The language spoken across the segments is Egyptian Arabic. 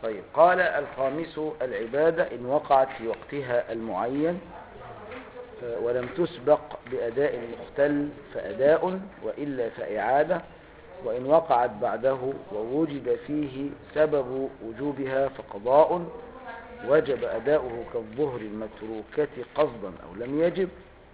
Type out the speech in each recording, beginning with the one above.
طيب قال الخامس العبادة إن وقعت في وقتها المعين آه، ولم تسبق بأداء مختل فأداء وإلا فإعادة وإن وقعت بعده ووجد فيه سبب وجوبها فقضاء وجب أداؤه كالظهر المتروكة قصدا أو لم يجب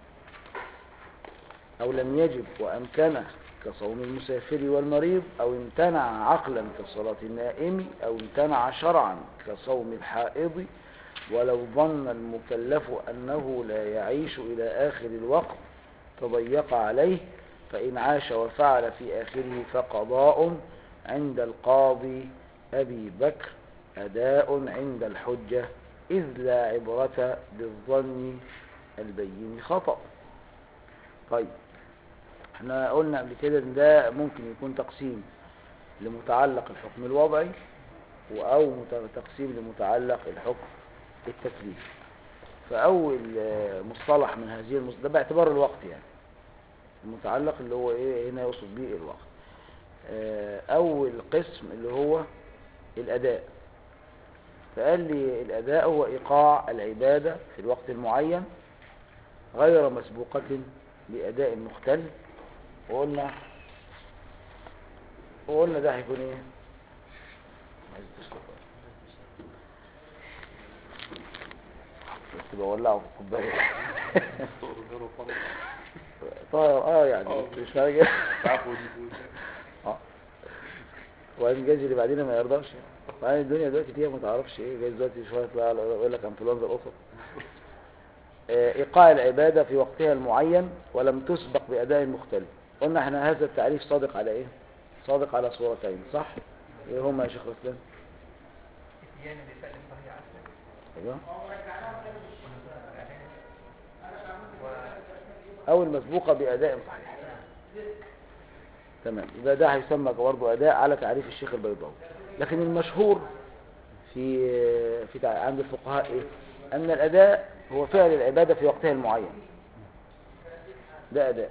أو لم يجب وأمكنه كصوم المسافر والمريض أو امتنع عقلا كصلاة النائم أو امتنع شرعا كصوم الحائض ولو ظن المكلف أنه لا يعيش إلى آخر الوقت تضيق عليه فإن عاش وفعل في آخره فقضاء عند القاضي أبي بكر أداء عند الحجة إذ لا عبرة بالظن البين خطأ طيب احنا قلنا قبل كده ان ده ممكن يكون تقسيم لمتعلق الحكم الوضعي او مت- تقسيم لمتعلق الحكم التكليفي فاول آه، مصطلح من هذه المصطلح ده باعتبار الوقت يعني المتعلق اللي هو ايه هنا يقصد به الوقت آه، اول قسم اللي هو الاداء فقال لي الاداء هو ايقاع العبادة في الوقت المعين غير مسبوقة بأداء مختل وقلنا وقلنا ده هيكون ايه عايز تشرب بس بولعه في الكوبايه غير وفرق طاير اه يعني آه. مش فاهم عفوا دي اه وبعدين جايز اللي بعدين ما يرضاش بعدين الدنيا دلوقتي فيها ما تعرفش ايه جايز دلوقتي شويه يطلع يقول لك انفلونزا القطط آه، ايقاع العباده في وقتها المعين ولم تسبق باداء مختلف قلنا احنا هذا التعريف صادق على ايه صادق على صورتين صح ايه هما يا شيخ اسلام اتيان بفعل صحيح عسل ايوه و او المسبوقه باداء صحيح تمام يبقى ده هيسمى برضه اداء على تعريف الشيخ البيضاوي لكن المشهور في في تع- عند الفقهاء ايه ان الاداء هو فعل العباده في وقتها المعين ده اداء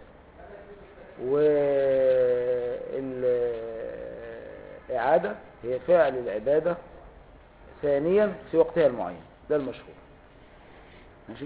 والاعاده هي فعل العباده ثانيا في وقتها المعين ده المشهور ماشي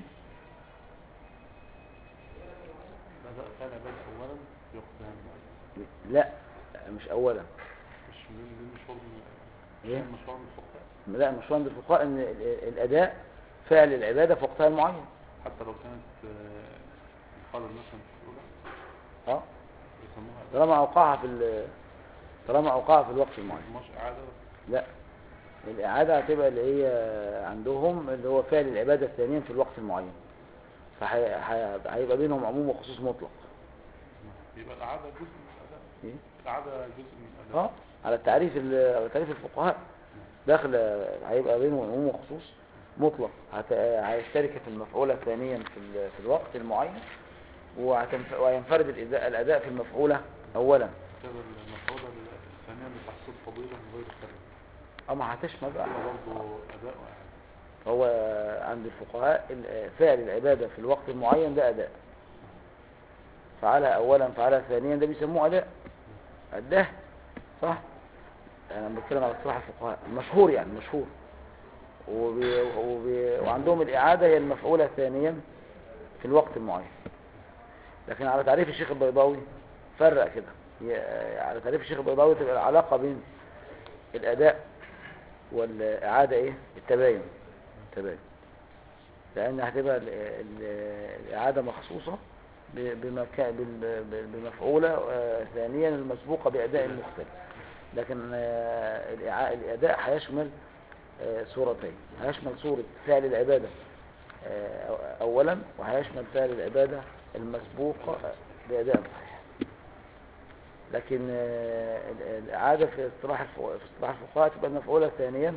بدأ كان بس أولا في وقتها المعين. لا مش اولا مش من من مشوار من ايه مشوار من الفقهاء لا مش عند الفقهاء ان ال- الاداء فعل العباده في وقتها المعين حتى لو كانت آه، الحالة مثلا في الأولى اه يسموها طالما اوقعها في ال- طالما اوقعها في الوقت المعين مش إعادة لا الاعاده هتبقى اللي هي عندهم اللي هو فعل العباده ثانيا في الوقت المعين فهيبقى بينهم عموم وخصوص مطلق يبقى الإعادة جزء من الأداء إيه؟ الإعادة جزء من الأداء اه على التعريف ال- على تعريف الفقهاء داخل هيبقى بينهم عموم وخصوص مطلق هت- هيشترك في المفعولة ثانيا في, ال- في الوقت المعين وهتنف- وهينفرد الإداء- الأداء في المفعولة أولا كده المفعولة الثانية اللي تحصل فضيلة من غير الكلام أما هتشمل بقى كده برضه أداء وإعادة هو عند الفقهاء ال- فعل العبادة في الوقت المعين ده أداء فعلها أولا فعلها ثانيا ده بيسموه أداء أداه صح أنا بتكلم على اصطلاح الفقهاء المشهور يعني المشهور وبي وبي وعندهم الإعادة هي المفعولة ثانيا في الوقت المعين لكن على تعريف الشيخ البيضاوي فرق كده هي- على تعريف الشيخ البيضاوي تبقى العلاقة بين الأداء والإعادة إيه التباين التباين لأن هتبقى ال- ال- الإعادة مخصوصة ب- بمكا- بال- ب- بمفعولة آه، ثانيا المسبوقة بأداء مختلف لكن آه، الإعا- الأداء هيشمل آه، صورتين هيشمل صورة فعل العبادة آه، أولا وهيشمل فعل العبادة المسبوقة بأداء صحيح لكن آه، ال- الإعادة في اصطلاح الف- في اصطلاح الفقهاء تبقى المفعولة ثانيا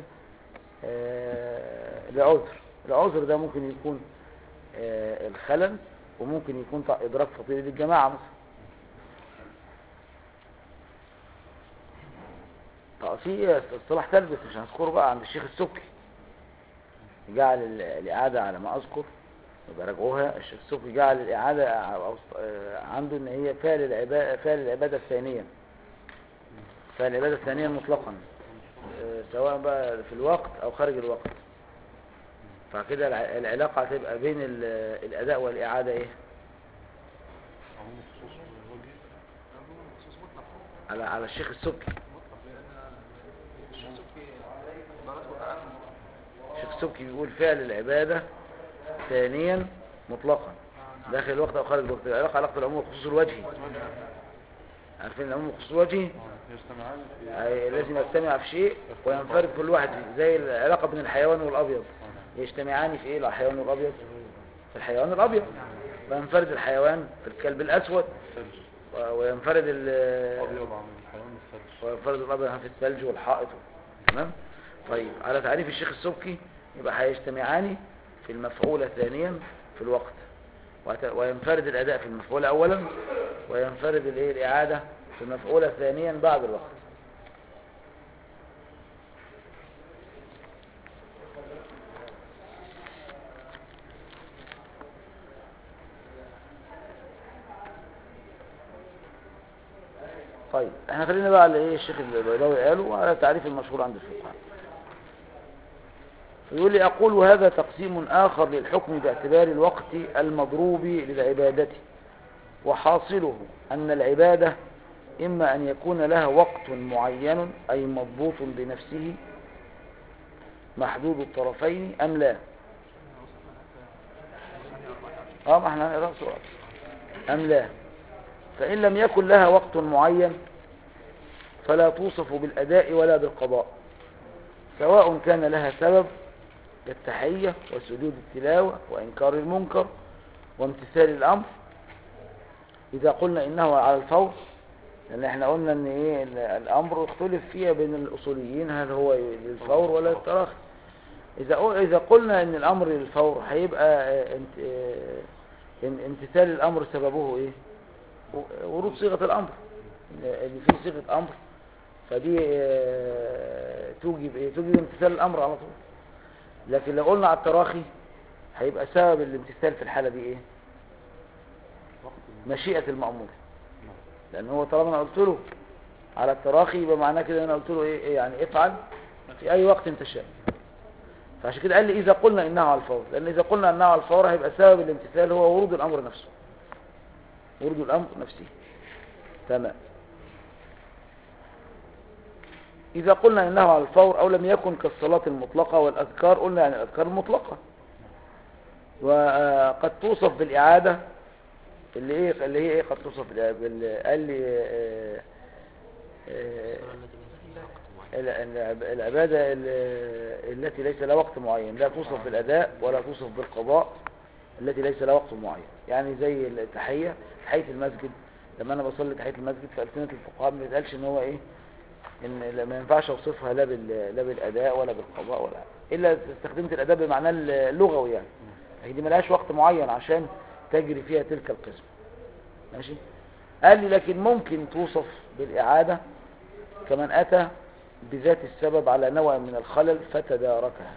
آه، لعذر العذر ده ممكن يكون آه، الخلل وممكن يكون ط- إدراك فضيلة الجماعة مثلا طب في اصطلاح ثالث بس مش هنذكره بقى عند الشيخ السبكي جعل ال- الإعادة على ما أذكر يبقى راجعوها الشيخ السبكي جعل الإعادة ع- أو- آه، عنده إن هي فعل العبادة فعل العبادة الثانية فعل العبادة الثانية مطلقا آه، سواء بقى في الوقت او خارج الوقت فكده الع- العلاقة هتبقى بين ال- الاداء والاعادة ايه عموم خصوص وجه عموما خصوص مطلق على على الشيخ السبكي مطلق لان الشيخ سبكي عبارته عن الشيخ السبكي بيقول فعل العبادة ثانيا مطلقا داخل الوقت او خارج الوقت العلاقة علاقة العموم والخصوص الوجهي عارفين العموم والخصوص الوجهي آه، يجتمعان في أي لازم يجتمع في شيء وينفرد كل واحد فيه زي العلاقة بين الحيوان والأبيض يجتمعان في إيه الحيوان والأبيض في الحيوان الأبيض وينفرد الحيوان في الكلب الأسود الثلج و- وينفرد ال أبيض عن الحيوان الثلج وينفرد الأبيض في الثلج والحائط تمام طيب على تعريف الشيخ السبكي يبقى هيجتمعان في المفعول ثانيا في الوقت وت- وينفرد الأداء في المفعول أولا وينفرد الإيه الإعادة في المفعول ثانيا بعد الوقت طيب احنا خلينا بقى على ايه الشيخ البيضاوي قاله وعلى التعريف المشهور عند الفقهاء يقول لي أقول وهذا تقسيم آخر للحكم باعتبار الوقت المضروب للعبادة وحاصله أن العبادة إما أن يكون لها وقت معين أي مضبوط بنفسه محدود الطرفين أم لا اه ما احنا هنقرأ سؤال أم لا فإن لم يكن لها وقت معين فلا توصف بالأداء ولا بالقضاء سواء كان لها سبب كالتحية وسجود التلاوة وإنكار المنكر وامتثال الأمر إذا قلنا إنه على الفور لأن احنا قلنا إن إيه ال- الأمر اختلف فيها بين الأصوليين هل هو للفور ولا للتراخي إذا قل- إذا قلنا إن الأمر للفور هيبقى آه، انت- آه، إن- امتثال الأمر سببه إيه و- ورود صيغة الأمر إن إن في صيغة أمر فدي آه، توجب إيه توجب امتثال الأمر على طول لكن لو قلنا على التراخي هيبقى سبب الامتثال في الحالة دي ايه وقت مشيئة المأمور نعم. لان هو طالما انا قلت له على التراخي يبقى معناه كده انا قلت له ايه إيه يعني افعل في اي وقت انت شاء فعشان كده قال لي اذا قلنا انها على الفور لان اذا قلنا انها على الفور هيبقى سبب الامتثال هو ورود الامر نفسه ورود الامر نفسه تمام إذا قلنا إنه على الفور أو لم يكن كالصلاة المطلقة والأذكار قلنا يعني الأذكار المطلقة وقد توصف بالإعادة اللي إيه اللي هي إيه قد توصف بالإعادة بال- قال لي آه، آه، ال- ال- العبادة ال- التي ليس لها وقت معين لا توصف بالأداء ولا توصف بالقضاء التي ليس لها وقت معين يعني زي التحية تحية المسجد لما أنا بصلي تحية المسجد في ألسنة الفقهاء ما بيتقالش إن هو إيه ان لا- ما ينفعش اوصفها لا بال لا بالاداء ولا بالقضاء ولا الا إذا استخدمت الاداء بمعناه اللغوي يعني هي دي ملهاش وقت معين عشان تجري فيها تلك القسم ماشي قال لي لكن ممكن توصف بالاعاده كمن اتى بذات السبب على نوع من الخلل فتداركها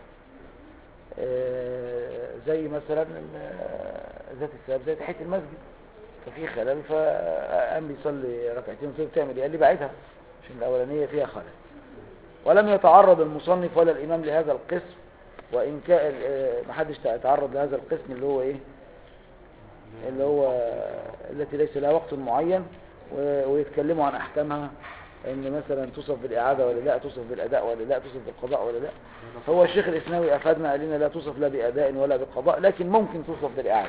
آه، زي مثلا ال- ذات السبب زي تحيه المسجد ففي خلل فقام بيصلي ركعتين وكده بتعمل ايه قال لي بعدها عشان الأولانية فيها خلل ولم يتعرض المصنف ولا الإمام لهذا القسم وإن كان آه، محدش تعرض لهذا القسم اللي هو إيه اللي هو التي ليس لها وقت معين و- ويتكلموا عن أحكامها إن مثلا توصف بالإعادة ولا لا توصف بالأداء ولا لا توصف بالقضاء ولا لا هو الشيخ الإسناوي أفادنا قال لنا لا توصف لا بأداء ولا بالقضاء لكن ممكن توصف بالإعادة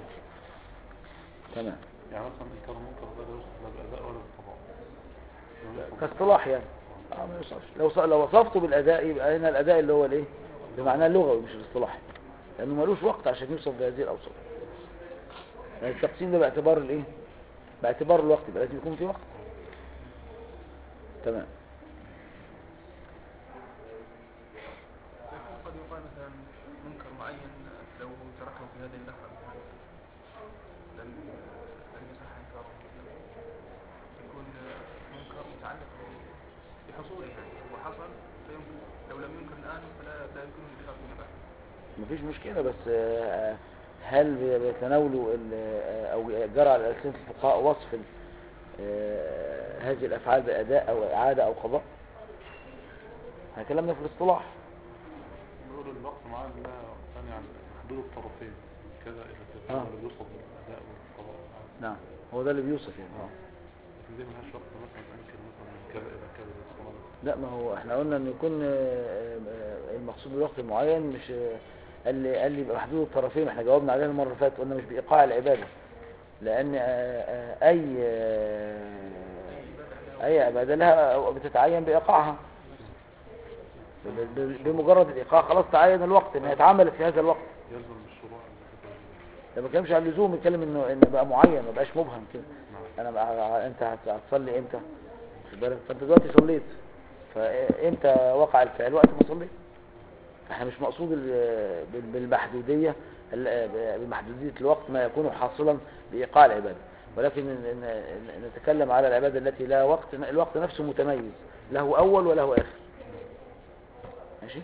تمام يعني مثلا إنكار المنكر ده لا يوصف لا بالأداء ولا بالقضاء لا يوصف كاصطلاح يعني آه ما يوصفش لو ص- لو وصفته بالاداء يبقى هنا الاداء اللي هو الايه بمعناه اللغوي مش الاصطلاحي لانه ملوش وقت عشان يوصف بهذه الاوصاف يعني التقسيم ده باعتبار الايه باعتبار الوقت يبقى لازم يكون في وقت تمام لكن قد يقال مثلا منكر معين لو تركه في هذه اللحظة لم لم يصح إنكاره يكون منكر متعلق بحصوله يعني هو حصل فيمكن لو لم ينكر الآن فلا لا يمكن الإنكار فيما بعد مفيش مشكلة بس آه، هل بي- بيتناولوا ال- آه، او جرى على ألسنة الفقهاء وصف ال- آه، هذه الافعال باداء او اعادة او قضاء احنا كلامنا في الاصطلاح بيقول الوقت معاه لا ثاني عن حدود الطرفين كذا إلى كذا آه. هو اللي بيوصل بالأداء والقضاء نعم هو ده اللي بيوصف يعني آه. لكن دي ملهاش وقت مثلا ممكن مثلا من كذا إلى كذا للصلاة لا ما هو احنا قلنا ان يكون آه، آه، المقصود بالوقت المعين مش آه، قال لي قال لي يبقى محدود الطرفين احنا جاوبنا عليها المره اللي فاتت قلنا مش بايقاع العباده لان آه، آه، اي آه، اي عباده لها بتتعين بايقاعها ب- ب- بمجرد الايقاع خلاص تعين الوقت انها اتعملت في هذا الوقت يلزم بالشروع اللي ذكرها ده ما كلامش عن اللزوم بيتكلم انه ان بقى معين ما بقاش مبهم كده نعم انا بقى انت هت- هتصلي امتى واخد بالك فانت دلوقتي صليت فامتى وقع الفعل وقت ما صليت فاحنا مش مقصود ال- بال- بالمحدوديه ال- بمحدوديه الوقت ما يكون حاصلا بايقاع العباده ولكن ن- ن- ن- نتكلم على العباده التي لا وقت الوقت نفسه متميز له اول وله اخر ماشي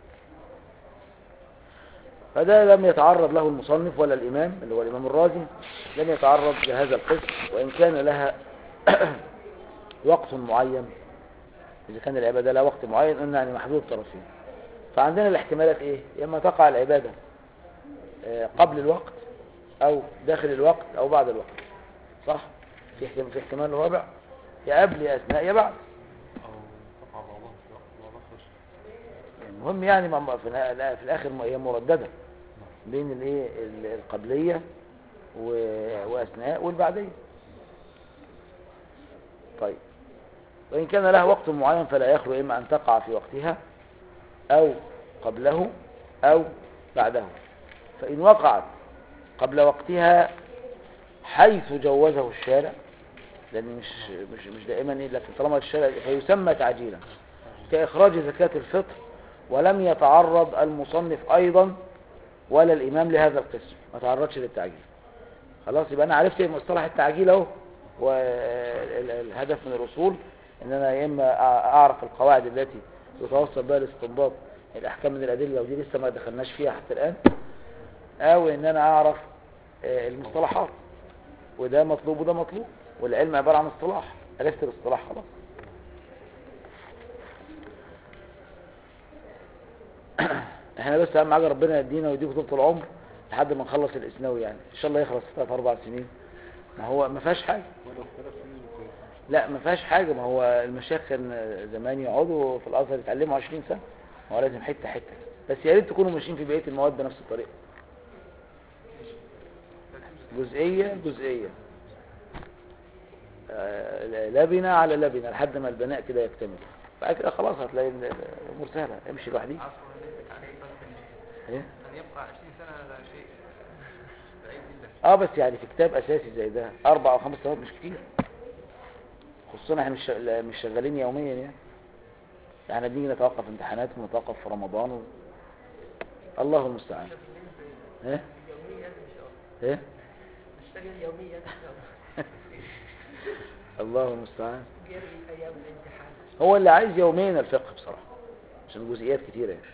فده لم يتعرض له المصنف ولا الإمام اللي هو الإمام الرازي لم يتعرض لهذا القسم وإن كان لها وقت معين إذا كان العبادة لها وقت معين قلنا يعني محدود الطرفين فعندنا الاحتمالات إيه؟ يا إما تقع العبادة آه، قبل الوقت أو داخل الوقت أو بعد الوقت صح؟ في احتمال, في احتمال رابع يا قبل يا أثناء يا بعد أو تقع بعضها في وقت بعضها خرج المهم يعني ما- في الآ- لا، في الاخر ما- هي مردده بين الايه ال- القبليه و- واثناء والبعديه طيب وان كان لها وقت معين فلا يخلو اما ان تقع في وقتها او قبله او بعده فان وقعت قبل وقتها حيث جوزه الشارع لان مش مش مش دائما إيه، لكن طالما الشارع فيسمى تعجيلا كإخراج زكاة الفطر ولم يتعرض المصنف أيضا ولا الإمام لهذا القسم ما تعرضش للتعجيل خلاص يبقى أنا عرفت إيه مصطلح التعجيل أهو والهدف من الأصول إن أنا يا إما أع- أعرف القواعد التي يتوصل بها لاستنباط الأحكام من الأدلة ودي لسه ما دخلناش فيها حتى الآن أو إن أنا أعرف آه، المصطلحات وده مطلوب وده مطلوب والعلم عبارة عن اصطلاح عرفت الاصطلاح خلاص احنا بس اهم حاجه ربنا يدينا ويديكم طول العمر لحد ما نخلص الاسناوي يعني ان شاء الله يخلص في ثلاث اربع سنين ما هو ما فيهاش حاجه ولو في ثلاث سنين كويس لا ما فيهاش حاجه ما هو المشايخ كان زمان يقعدوا في الازهر يتعلموا 20 سنه ما هو لازم حته حته بس يا ريت تكونوا ماشيين في بقيه المواد بنفس الطريقه جزئيه جزئيه آه، لبنه على لبنه لحد ما البناء كده يكتمل بعد كده خلاص هتلاقي ال- الامور سهله امشي لوحدي عفوا نسبة عليه بس ايه أن يبقى 20 سنة هذا شيء بعيد جدا اه بس يعني في كتاب اساسي زي ده اربع او خمس سنوات مش كتير خصوصا احنا مش شغ- مش شغالين يوميا يعني احنا بنيجي نتوقف امتحانات ونتوقف في رمضان و... الله المستعان ايه يوميا ان شاء الله ايه نشتغل يوميا ان شاء الله الله المستعان غير ايام الامتحان هو اللي عايز يومين الفقه بصراحة عشان جزئيات كتيرة يعني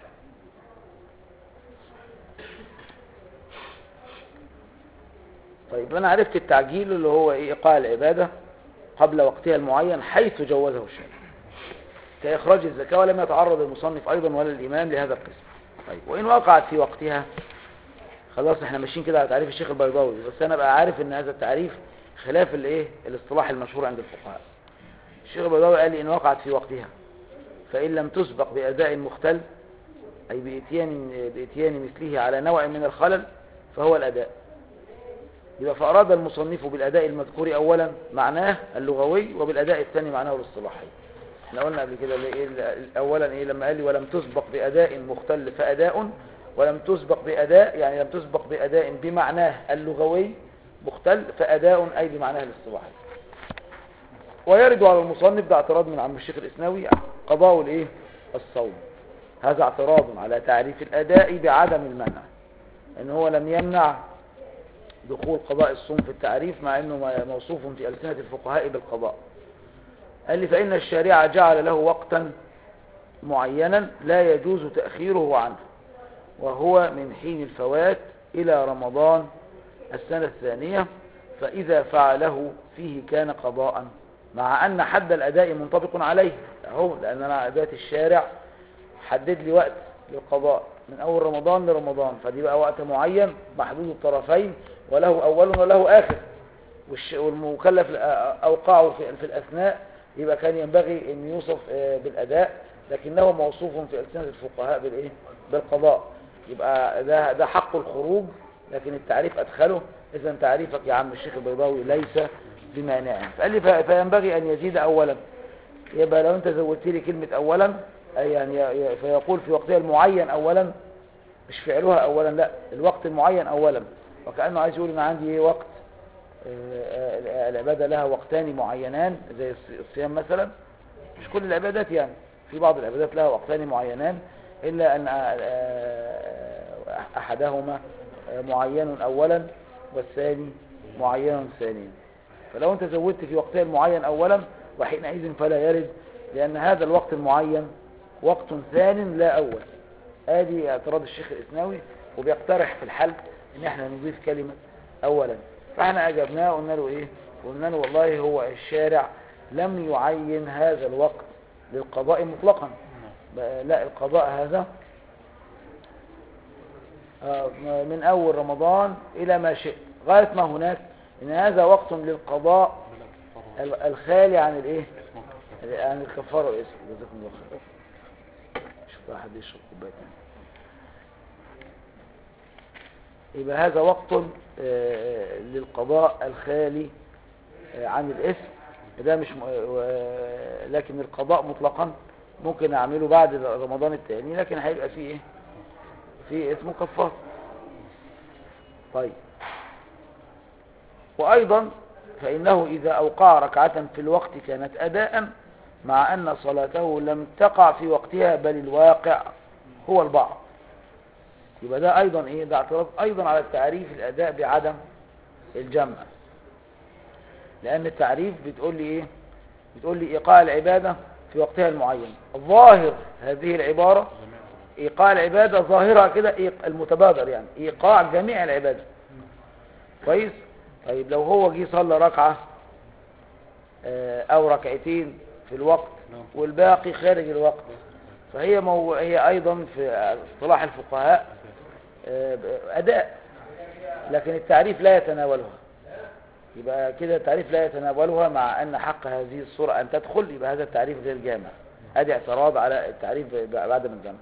طيب انا عرفت التعجيل اللي هو ايه ايقاع العبادة قبل وقتها المعين حيث جوزه الشارع كإخراج الزكاة ولم يتعرض المصنف أيضا ولا الإمام لهذا القسم طيب وإن وقعت في وقتها خلاص احنا ماشيين كده على تعريف الشيخ البيضاوي بس أنا بقى عارف إن هذا التعريف خلاف الايه الاصطلاح المشهور عند الفقهاء الشيخ البيضاوي قال لي إن وقعت في وقتها فإن لم تسبق بأداء مختل أي بإتيان, بإتيان مثله على نوع من الخلل فهو الأداء يبقى فأراد المصنف بالأداء المذكور أولا معناه اللغوي وبالأداء الثاني معناه الاصطلاحي احنا قلنا قبل كده اللي إيه أولا إيه لما قال لي ولم تسبق بأداء مختل فأداء ولم تسبق بأداء يعني لم تسبق بأداء بمعناه اللغوي مختل فأداء أي بمعناه الاصطلاحي ويرد على المصنف ده اعتراض من عم الشيخ الإسناوي قضاء الايه الصوم هذا اعتراض على تعريف الأداء بعدم المنع ان هو لم يمنع دخول قضاء الصوم في التعريف مع انه موصوف في ألسنة الفقهاء بالقضاء قال لي فإن الشارع جعل له وقتا معينا لا يجوز تأخيره عنه وهو من حين الفوات إلى رمضان السنة الثانية فإذا فعله فيه كان قضاء مع أن حد الأداء منطبق عليه أهو لأن أنا أداة الشارع حدد لي وقت للقضاء من اول رمضان لرمضان فدي بقى وقت معين محدود الطرفين وله اول وله اخر والش- والمكلف اوقعه في في الاثناء يبقى كان ينبغي ان يوصف آه، بالاداء لكنه موصوف في السنه الفقهاء بالايه بالقضاء يبقى ده ده حق الخروج لكن التعريف ادخله اذا تعريفك يا عم الشيخ البيضاوي ليس بمانع فقال لي ف- فينبغي ان يزيد اولا يبقى لو انت زودت لي كلمه اولا أي يعني ي- ي- فيقول في وقتها المعين اولا مش فعلها اولا لا الوقت المعين اولا وكانه عايز يقول ان عندي ايه وقت آه، آه، العباده لها وقتان معينان زي الص- الصيام مثلا مش كل العبادات يعني في بعض العبادات لها وقتان معينان الا ان آه، آه، احدهما آه، معين اولا والثاني معين ثانيا فلو انت زودت في وقتها المعين اولا وحينئذ فلا يرد لان هذا الوقت المعين وقت ثان لا اول ادي اعتراض الشيخ الاسناوي وبيقترح في الحل ان احنا نضيف كلمة اولا فاحنا اجبناه قلنا له ايه قلنا له والله هو الشارع لم يعين هذا الوقت للقضاء مطلقا بقى لا القضاء هذا آه، من اول رمضان الى ما شئت غاية ما هناك ان هذا وقت للقضاء بلا كفارة ال- الخالي عن الايه اسمه كفارة عن الكفارة والاسم جزاكم الله خير شوف بقى حد يشرب كوبايه تاني. يبقى هذا وقت آه، للقضاء الخالي آه، عن الاسم ده مش م... و- لكن القضاء مطلقا ممكن اعمله بعد رمضان الثاني لكن هيبقى فيه ايه في اسمه كفار طيب وايضا فانه اذا اوقع ركعة في الوقت كانت اداء مع ان صلاته لم تقع في وقتها بل الواقع هو البعض يبقى ده ايضا ايه ده اعتراض ايضا على التعريف الاداء بعدم الجمع لان التعريف بتقول لي ايه بتقول لي ايقاع العبادة في وقتها المعين ظاهر هذه العبارة جميع ايقاع العبادة ظاهرة كده إيق- المتبادر يعني ايقاع جميع العبادة كويس طيب لو هو جه صلى ركعة آه، او ركعتين في الوقت نعم. والباقي خارج الوقت فهي مو... هي ايضا في اصطلاح الفقهاء آه، اداء لكن التعريف لا يتناولها يبقى كده التعريف لا يتناولها مع ان حق هذه الصورة ان تدخل يبقى هذا التعريف غير جامع ادي اعتراض على التعريف ب- بعدم الجمع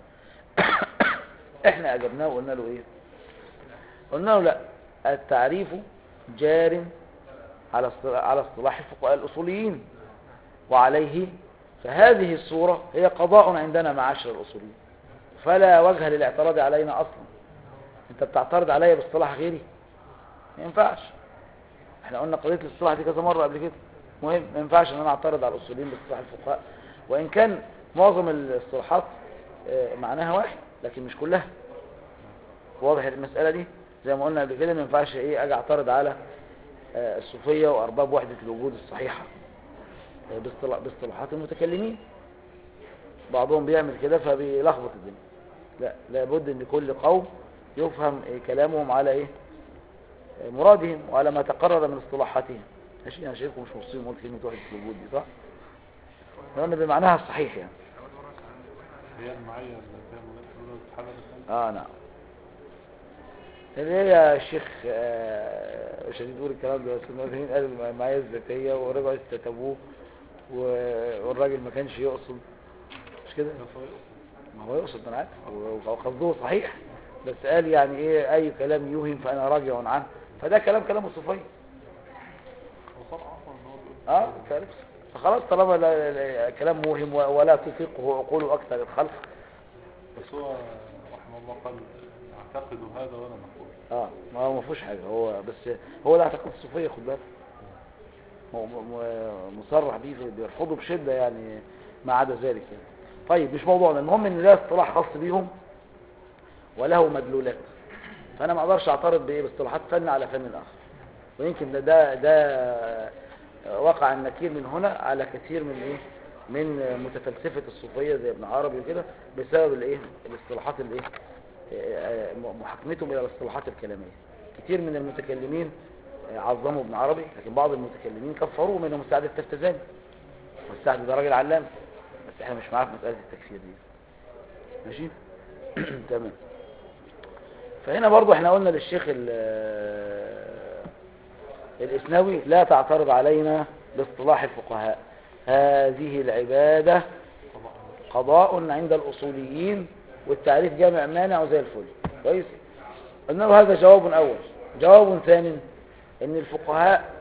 احنا اجبناه وقلنا له ايه قلنا له لا التعريف جار على اصطلاح على اصطلاح الفقهاء الاصوليين وعليه فهذه الصورة هي قضاء عندنا معاشر الاصوليين فلا وجه للاعتراض علينا اصلا انت بتعترض عليا باصطلاح غيري ما ينفعش احنا قلنا قضية الاصطلاح دي كذا مرة قبل كده مهم ما ينفعش ان انا اعترض على الاصوليين باصطلاح الفقهاء وان كان معظم الاصطلاحات آه، معناها واحد لكن مش كلها واضح المسألة دي زي ما قلنا قبل كده ما ينفعش ايه اجي اعترض على آه، الصوفية وارباب وحدة الوجود الصحيحة آه، باصطلاح باصطلاحات المتكلمين بعضهم بيعمل كده فبيلخبط الدنيا لا لابد ان كل قوم يفهم إيه كلامهم على ايه آه، مرادهم وعلى ما تقرر من اصطلاحاتهم ماشي انا شايفكم مش مبسوطين قلت كلمة وحدة الوجود دي صح؟ لأن بمعناها الصحيح يعني هي المعية اللي فيها مولاد تتحدث اه نعم اللي هي الشيخ آه، مش هتقول الكلام ده بس المؤذنين قالوا المعايا الذاتية ورجعوا استتبوه و- والراجل ما كانش يقصد مش كده ما هو يقصد انا عارف و- وقصده صحيح بس قال يعني ايه اي كلام يوهم فانا راجع عنه فده كلام كلام الصوفيه هو صرح اصلا ان هو بيقول اه تعرف فخلاص طالما لا- لا- كلام موهم و- ولا تطيقه عقول اكثر الخلق بس هو رحمه الله قال اعتقد هذا وانا نقول اه ما هو ما فيهوش حاجه هو بس هو ده اعتقاد الصوفيه خد بالك م- م- مصرح بيه بيرفضوا بشده يعني ما عدا ذلك يعني طيب مش موضوعنا المهم ان ده اصطلاح خاص بيهم وله مدلولات فانا ما اقدرش اعترض بايه باصطلاحات فن على فن اخر ويمكن ده ده, ده وقع النكير من هنا على كثير من ايه من متفلسفه الصوفيه زي ابن عربي وكده بسبب الايه الاصطلاحات الايه آه، محاكمتهم الى الاصطلاحات الكلاميه كتير من المتكلمين آه، عظموا ابن عربي لكن بعض المتكلمين كفروه منهم السعد التفتزاني والسعد ده راجل علامه بس احنا مش معاه في مساله التكفير دي ماشي تمام فهنا برضو احنا قلنا للشيخ ال- الإسنوي لا تعترض علينا باصطلاح الفقهاء هذه العبادة قضاء عند الأصوليين والتعريف جامع مانع وزي الفل كويس قلنا له هذا جواب أول جواب ثاني ان الفقهاء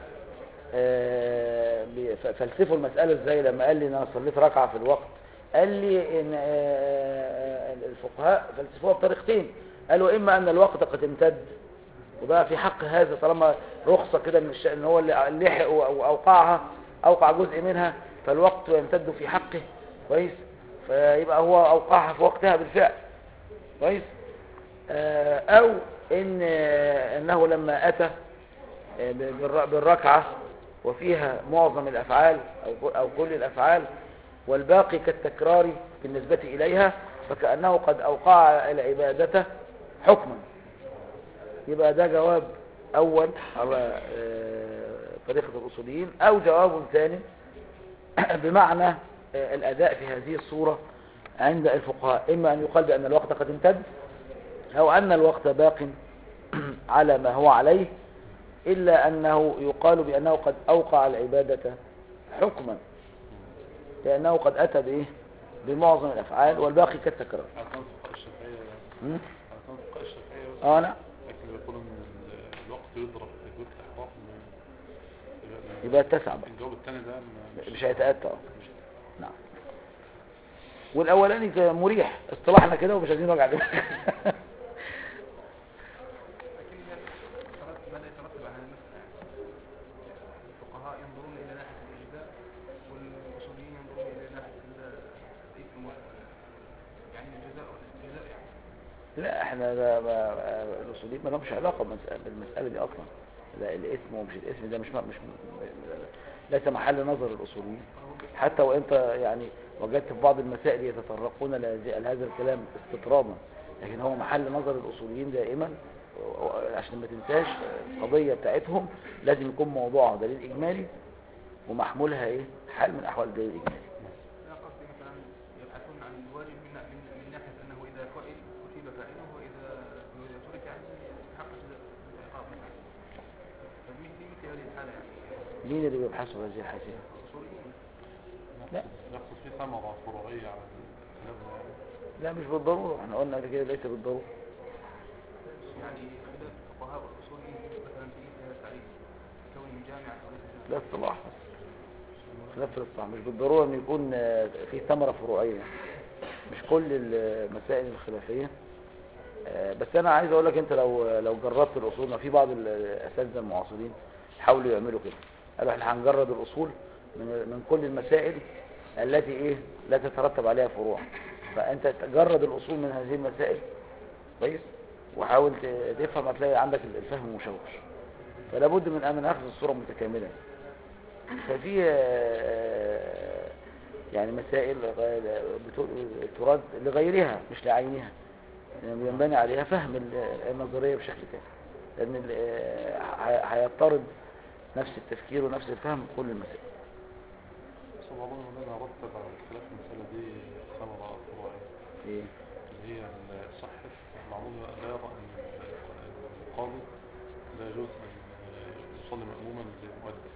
آه، بي- ف- فلسفوا المسألة ازاي لما قال لي ان انا صليت ركعة في الوقت قال لي ان آه، الفقهاء فلسفوها بطريقتين قالوا اما ان الوقت قد امتد وبقى في حق هذا طالما رخصة كده من الشأن ان هو اللي لحق او اوقعها اوقع جزء منها فالوقت يمتد في حقه كويس فيبقى هو اوقعها في وقتها بالفعل كويس آه، او ان آه، انه لما اتى آه، بالر- بالركعة وفيها معظم الافعال او او كل الافعال والباقي كالتكرار بالنسبة اليها فكأنه قد اوقع العبادة حكما يبقى ده جواب اول على آه، طريقة الاصوليين او جواب ثاني بمعنى آه، الاداء في هذه الصورة عند الفقهاء اما ان يقال بان الوقت قد امتد أو أن الوقت باق على ما هو عليه إلا أنه يقال بأنه قد أوقع العبادة حكما لأنه قد أتى بإيه بمعظم الأفعال والباقي كالتكرار على كان فقهاء الشافعية م? على كان فقهاء الشافعية آه نعم لكن بيقولوا ان ال- الوقت يضرب في تكبيرة الإحرام يبقى- يبقى اتسع بقى الجواب الثاني ده ما- مش هيتأتى آه. نعم والأولاني كان مريح اصطلاحنا كده ومش عايزين وجع دماغ لكن هي ترتب- ماذا يترتب على المسألة يعني الفقهاء ينظرون إلى ناحية الإجزاء والأصوليين ينظرون إلى ناحية ال- الإثم وال- يعني الجزاء والاستجزاء يعني لا احنا ده ما- الاصوليين ما لهمش علاقه بالمسألة, بالمساله دي اصلا لا الاسم ومش الاسم ده مش مش ليس محل نظر الاصوليين حتى وانت يعني وجدت في بعض المسائل يتطرقون لهذه- لهذا الكلام استطرادا لكن هو محل نظر الاصوليين دائما و- و- عشان ما تنساش القضيه بتاعتهم لازم يكون موضوعها دليل اجمالي ومحمولها ايه حال من احوال الدليل الاجمالي لا قصدي مثلا يبحثون عن الواجب من من, من ناحية أنه إذا فعل أثيب فاعله وإذا وإذا ترك يعني حق جزاء عقاب مثلا ففي في مثل هذه الحالة يعني مين اللي بيبحثوا هذه الحاجه الأصوليين لا. يحصل فيه ثمرة فروعية على الكلام ده يعني. لا مش بالضروره احنا قلنا قبل كده ليس بالضروره يعني خلاف الفقهاء والأصوليين مثلا في مثل هذا التعريف كونه جامعا وليس جزءا. لا اصطلاح بس خلاف في الاصطلاح مش بالضرورة ان يكون آه، في ثمرة فروعية مش كل المسائل الخلافية آه، بس انا عايز اقول لك انت لو لو جربت الاصول ما في بعض الاساتذه المعاصرين حاولوا يعملوا كده قالوا احنا هنجرد الاصول من من كل المسائل التي ايه لا تترتب عليها فروع فانت تجرد الاصول من هذه المسائل كويس وحاول ت- تفهم هتلاقي عندك الفهم مشوش فلا بد من ان ناخذ الصوره متكامله ففي آه، يعني مسائل غ- بت- ترد لغيرها مش لعينها يعني ينبني عليها فهم ال- النظرية بشكل كامل لأن ال- آه، ه- هيضطرد نفس التفكير ونفس الفهم في كل المسائل بس هو والله مولانا رتب على الخلاف المسألة دي ثمرة فروعية إيه؟ اللي هي ال- صحة المعمول لا يرى أن القاضي لا يجوز أن يصلي مأموما لمؤدب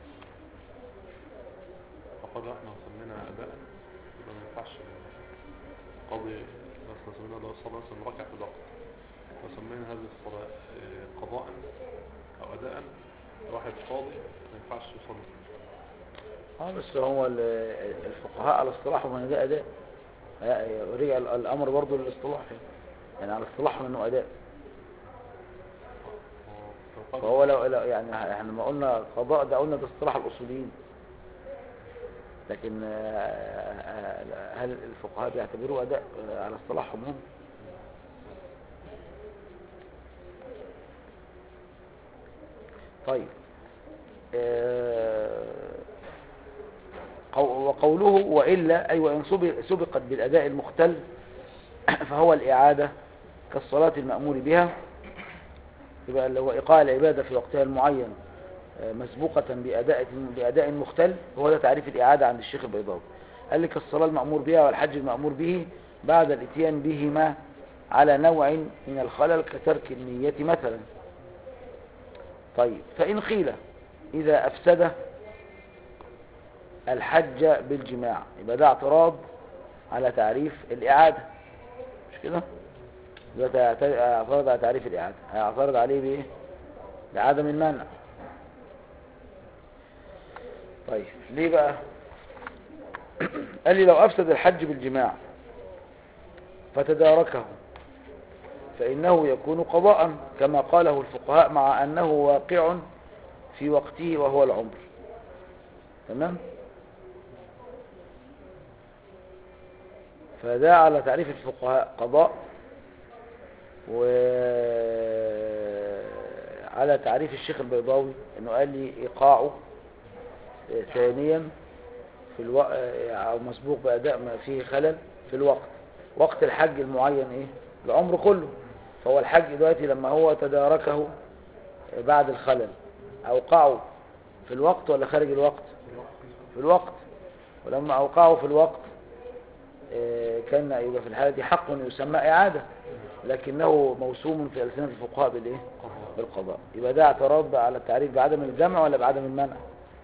فقال احنا صلينا أداء يبقى ما ينفعش القاضي مثلا صلينا لو صلى مثلا ركعة في الوقت فسمينا هذه الصلاة آه، قضاء أو أداء واحد قاضي ما ينفعش يصلي اه بس هو ال- الفقهاء على اصطلاحهم ان ده اداء هي- رجع ال- الامر برضه للاصطلاح يعني على اصطلاحهم انه اداء فقال فهو لو لو- يعني احنا لما قلنا قضاء ده قلنا ده اصطلاح الاصوليين لكن آه، آه، هل الفقهاء بيعتبروه اداء آه، على اصطلاحهم هم طيب آه، قو- وقوله وإلا أي وإن سبق- سبقت بالأداء المختل فهو الإعادة كالصلاة المأمور بها يبقى اللي هو إيقاع العبادة في وقتها المعين آه، مسبوقة بأداء بأداء مختل هو ده تعريف الإعادة عند الشيخ البيضاوي قال لك الصلاة المأمور بها والحج المأمور به بعد الاتيان بهما على نوع من الخلل كترك النية مثلا طيب فإن قيل إذا أفسد الحج بالجماع يبقى ده اعتراض على تعريف الإعادة مش كده؟ ده اعترض على تعريف الإعادة هيعترض عليه بإيه؟ لعدم المنع طيب ليه بقى؟ قال لي لو أفسد الحج بالجماع فتداركه فإنه يكون قضاء كما قاله الفقهاء مع أنه واقع في وقته وهو العمر تمام فده على تعريف الفقهاء قضاء وعلى تعريف الشيخ البيضاوي انه قال لي ايقاعه ثانيا في الوقت او مسبوق باداء ما فيه خلل في الوقت وقت الحج المعين ايه العمر كله فهو الحج دلوقتي لما هو تداركه بعد الخلل اوقعه في الوقت ولا خارج الوقت في الوقت ولما اوقعه في الوقت كان يبقى في الحالة دي حق يسمى إعادة لكنه موسوم في ألسنة الفقهاء بالإيه؟ بالقضاء يبقى ده اعتراض بقى على التعريف بعدم الجمع ولا بعدم المنع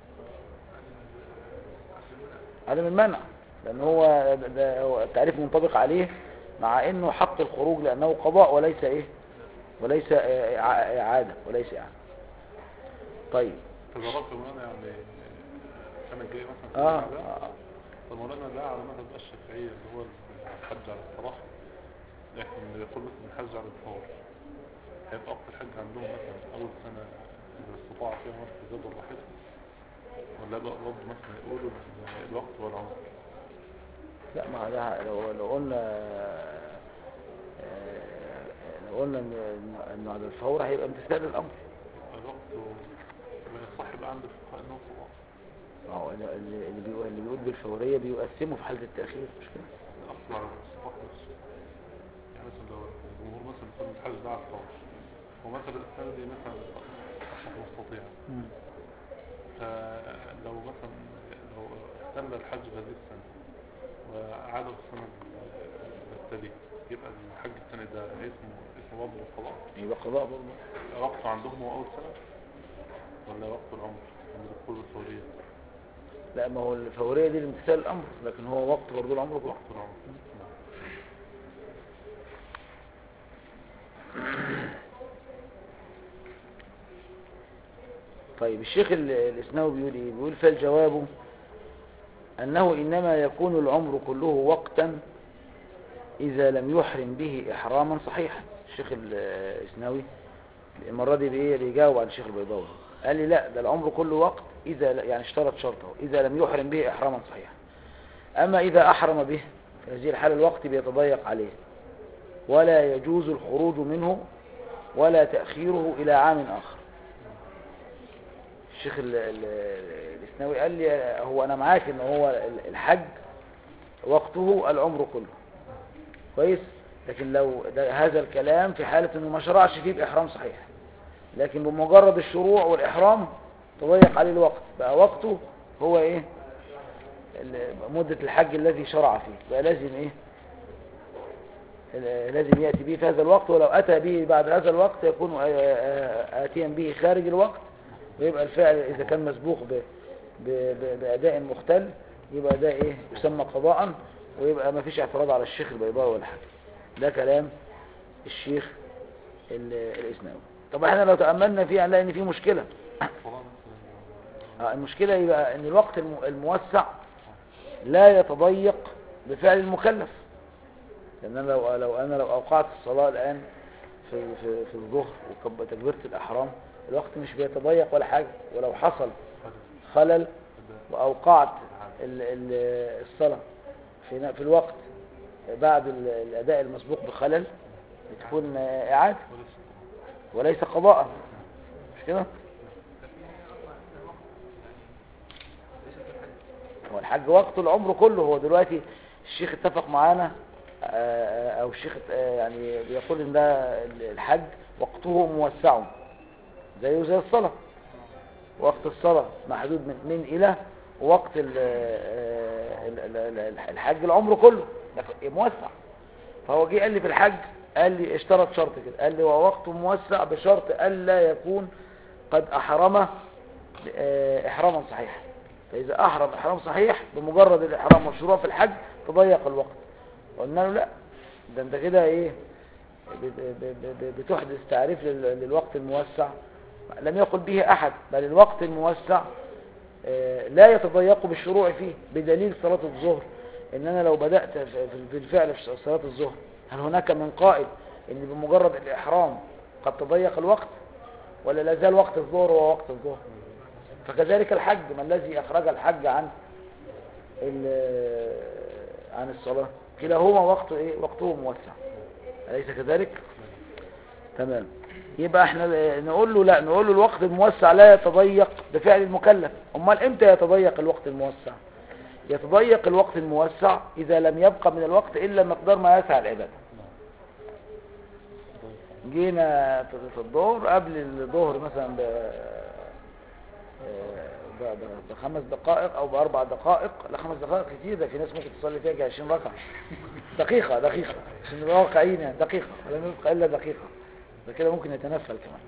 عدم المنع لأن هو, ده هو التعريف منطبق عليه مع أنه حق الخروج لأنه قضاء وليس إيه وليس إعادة وليس إعادة طيب تدرك مولانا يعني السنة الجاية مثلا آه, في العادة. آه. طب مولانا ده على مذهب الشافعية اللي هو الحج على الصراحة لكن يقول مثلا الحج على الفور هيبقى وقت الحج عندهم مثلا أول سنة إذا استطاع فيها مرة زاد الراحلة ولا بقى برضه مثلا يقولوا الوقت والعمر لا ما ده لو لو قلنا لو قلنا ان انه على الفور هيبقى امتثال الامر الوقت ما يصح يبقى عند الفقهاء انه قضاء ما هو اللي اللي بيقول اللي بيقول بالفوريه بيقسمه في حاله التاخير مش كده أصل على الاستطاع نفسه يعني مثلا لو الجمهور مثلا يكون الحج ده على الفور ومثلا السنة دي مثلا أصبح مستطيع فلو مثلا لو استنى الحج بهذه السنة وعاد في السنة التالية يبقى الحج الثاني ده اسمه اسمه برضه القضاء يبقى قضاء برضه وقته عندهم هو أول سنة ولا وقت العمر عند دخول الثورية لا ما هو الفوريه دي لامتثال الامر لكن هو وقت برضه الامر كله وقت العمر طيب الشيخ ال- الاسناوي بيقول ايه بيقول فالجواب انه انما يكون العمر كله وقتا اذا لم يحرم به احراما صحيحا الشيخ ال- الاسناوي المره دي بايه بيجاوب على الشيخ البيضاوي قال لي لا ده العمر كله وقت اذا ل- يعني اشترط شرطه اذا لم يحرم به احراما صحيحا اما اذا احرم به في هذه الحاله الوقت بيتضيق عليه ولا يجوز الخروج منه ولا تأخيره إلى عام آخر الشيخ ال- ال- الإسناوي قال لي هو أنا معاك إن هو ال- الحج وقته العمر كله كويس لكن لو ده هذا الكلام في حالة إنه ما شرعش فيه بإحرام صحيح لكن بمجرد الشروع والإحرام تضيق عليه الوقت بقى وقته هو إيه ال- مدة الحج الذي شرع فيه بقى لازم إيه لازم يأتي به في هذا الوقت ولو أتى به بعد هذا الوقت يكون آ- آ- آتيا به خارج الوقت ويبقى الفعل إذا كان مسبوق ب- ب- ب- بأداء مختل يبقى ده إيه يسمى قضاء ويبقى ما فيش اعتراض على الشيخ البيضاوي ولا حاجة ده كلام الشيخ ال- الإسناوي طب احنا لو تأملنا فيه هنلاقي ان في مشكلة الصلاة مثلا آه، المشكلة يبقى ان الوقت الم- الموسع لا يتضيق بفعل المكلف لان أنا لو لو انا لو اوقعت الصلاة الان في في في الظهر وتكبيرة الاحرام الوقت مش بيتضيق ولا حاجة ولو حصل خلل واوقعت ال- ال- الصلاة في ن- في الوقت بعد ال- الاداء المسبوق بخلل بتكون آه، اعادة وليس وليس قضاء مش كده لكن هي أصلا ده وقت يعني ليس في حد هو الحج وقت العمر كله هو دلوقتي الشيخ اتفق معانا آه، او الشيخ آه، يعني بيقول ان ده الحج وقته موسع زيه زي الصلاة وقت الصلاة محدود من من الى وقت ال- آه، ال- ال- ال- الحج العمر كله لكن موسع فهو جه قال لي في الحج قال لي اشترط شرط كده قال لي ووقت موسع بشرط الا يكون قد احرم آه، احراما صحيحا فاذا احرم احرام صحيح بمجرد الاحرام والشروع في الحج تضيق الوقت قلنا له لا ده انت كده ايه ب- ب- ب- بتحدث تعريف لل- للوقت الموسع لم يقل به احد بل الوقت الموسع آه، لا يتضيق بالشروع فيه بدليل صلاة الظهر ان انا لو بدأت في- في- بالفعل في صلاة الظهر هل هناك من قائل ان بمجرد الاحرام قد تضيق الوقت ولا لا زال وقت الظهر هو وقت الظهر فكذلك الحج ما الذي اخرج الحج عن ال- عن الصلاة كلاهما وقت ايه وقته موسع أليس كذلك تمام يبقى احنا نقول له لا نقول له الوقت الموسع لا يتضيق بفعل المكلف امال امتى يتضيق الوقت الموسع يتضيق الوقت الموسع اذا لم يبقى من الوقت الا مقدار ما يسع العباده جينا في في الظهر قبل الظهر مثلا ب ب- ب- بخمس دقائق او باربع دقائق لا خمس دقائق كتير ده في ناس ممكن تصلي فيها 20 ركعه دقيقه دقيقه عشان نبقى واقعيين يعني دقيقه ولم يبقى الا دقيقه ده كده ممكن يتنفل كمان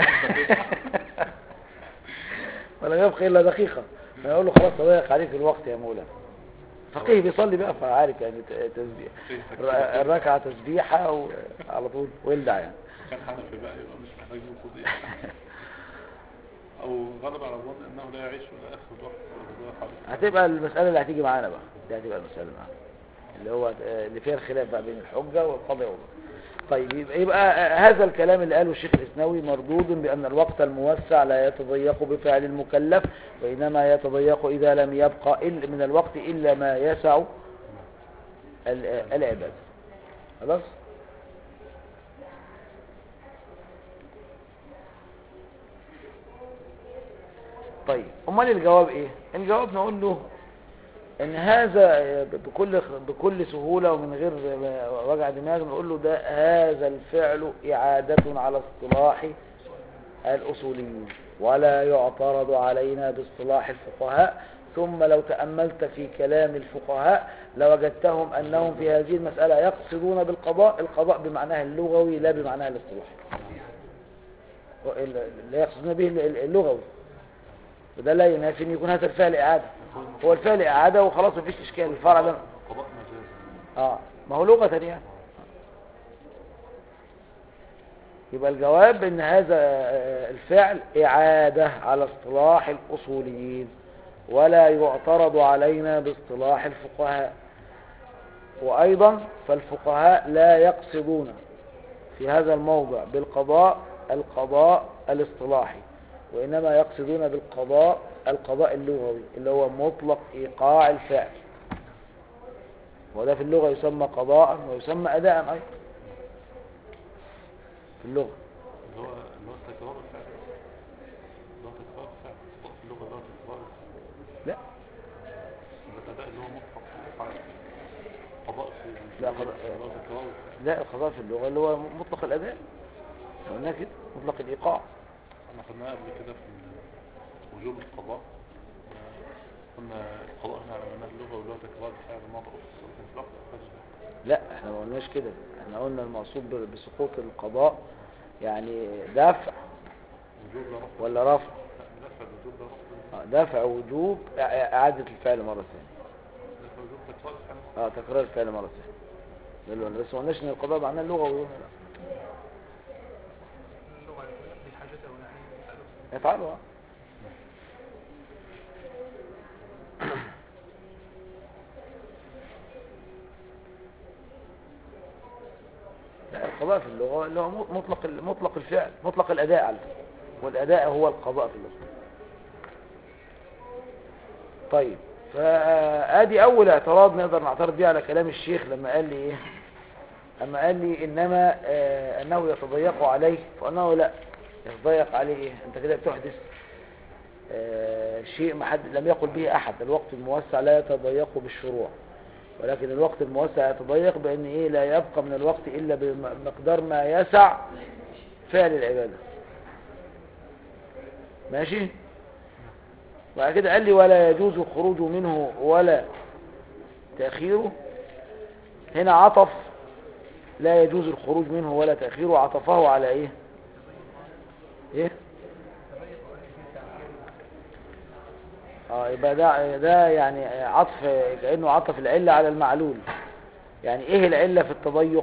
ولم يبقى الا دقيقه فيقول له خلاص تضيق عليك الوقت يا مولانا فقيه بيصلي بقى فعارف يعني ت- تسبيح الر- الركعه تسبيحه وعلى طول ويلدع يعني كان حنفي بقى يبقى مش محتاج يقصد ايه او غلب على الظن انه لا يعيش ولا ياخذ وقت ولا يضيع عليه هتبقى المسألة اللي هتيجي معانا بقى دي هتبقى المسألة معانا اللي هو آه، اللي فيها الخلاف بقى بين الحجة والقضاء والله طيب يبقى, يبقى آه، هذا الكلام اللي قاله الشيخ الإسناوي مردود بأن الوقت الموسع لا يتضيق بفعل المكلف وإنما يتضيق إذا لم يبقى إلا من الوقت إلا ما يسع ال- آه، العبادة خلاص طيب امال الجواب ايه الجواب نقول له ان هذا بكل بكل سهوله ومن غير وجع دماغ نقول له ده هذا الفعل اعاده على اصطلاح الاصوليين ولا يعترض علينا باصطلاح الفقهاء ثم لو تاملت في كلام الفقهاء لوجدتهم انهم في هذه المساله يقصدون بالقضاء القضاء بمعناه اللغوي لا بمعناه الاصطلاحي لا يقصدون به اللغوي وده لا ينافي ان يكون هذا الفعل اعاده هو الفعل اعاده وخلاص مفيش اشكال الفرع ده قضاء مجاز اه ما هو لغه يعني يبقى الجواب ان هذا آه، الفعل اعاده على اصطلاح الاصوليين ولا يعترض علينا باصطلاح الفقهاء وايضا فالفقهاء لا يقصدون في هذا الموضع بالقضاء القضاء الاصطلاحي وإنما يقصدون بالقضاء القضاء اللغوي اللي هو مطلق إيقاع الفعل وده في اللغة يسمى قضاء ويسمى أداء أيضا في اللغة اللي هو اللي هو تكرار الفعل اللي هو تكرار الفعل قضاء في اللغة اللي هو تكرار الفعل لا ده الأداء اللي هو مطلق الفعل قضاء في لا، اللغة قضاء- اللي هو تكرار الفعل لا القضاء في اللغة اللي هو مطلق الأداء قلنا كده مطلق الإيقاع احنا خدناها قبل كده في وجوب القضاء آه، قلنا القضاء هنا على معناه اللغة واللي هو تكرار الفعل الماضي أو في الصلاة في الوقت الفجر لا احنا ما قلناش كده احنا قلنا المقصود ب- بسقوط القضاء يعني دفع وجوب لا رفض ولا رفع لا دفع الوجوب لا رفض آه، دفع وجوب إع- إعادة الفعل مرة ثانية دفع وجوب تكرار الفعل اه تكرار الفعل مرة ثانية ده اللي قلنا. بس ما قلناش ان القضاء معناه اللغة ولا لا اللغة بالحاجة والنحن يسألون يفعلوا اه لا القضاء في اللغة اللي هو مطلق مطلق الفعل مطلق الأداء على فكرة. والأداء هو القضاء في اللغة طيب فادي اول اعتراض نقدر نعترض بيه على كلام الشيخ لما قال لي ايه لما قال لي انما آه انه يتضيق عليه فقلنا له لا يتضيق عليه ايه انت كده بتحدث آه شيء ما حد لم يقل به احد الوقت الموسع لا يتضيق بالشروع ولكن الوقت الموسع يتضيق بان ايه لا يبقى من الوقت الا بمقدار ما يسع فعل العباده ماشي وبعد كده قال لي ولا يجوز الخروج منه ولا تأخيره هنا عطف لا يجوز الخروج منه ولا تأخيره عطفه على ايه ايه اه يبقى ده ده يعني عطف كأنه عطف العلة على المعلول يعني ايه العلة في التضيق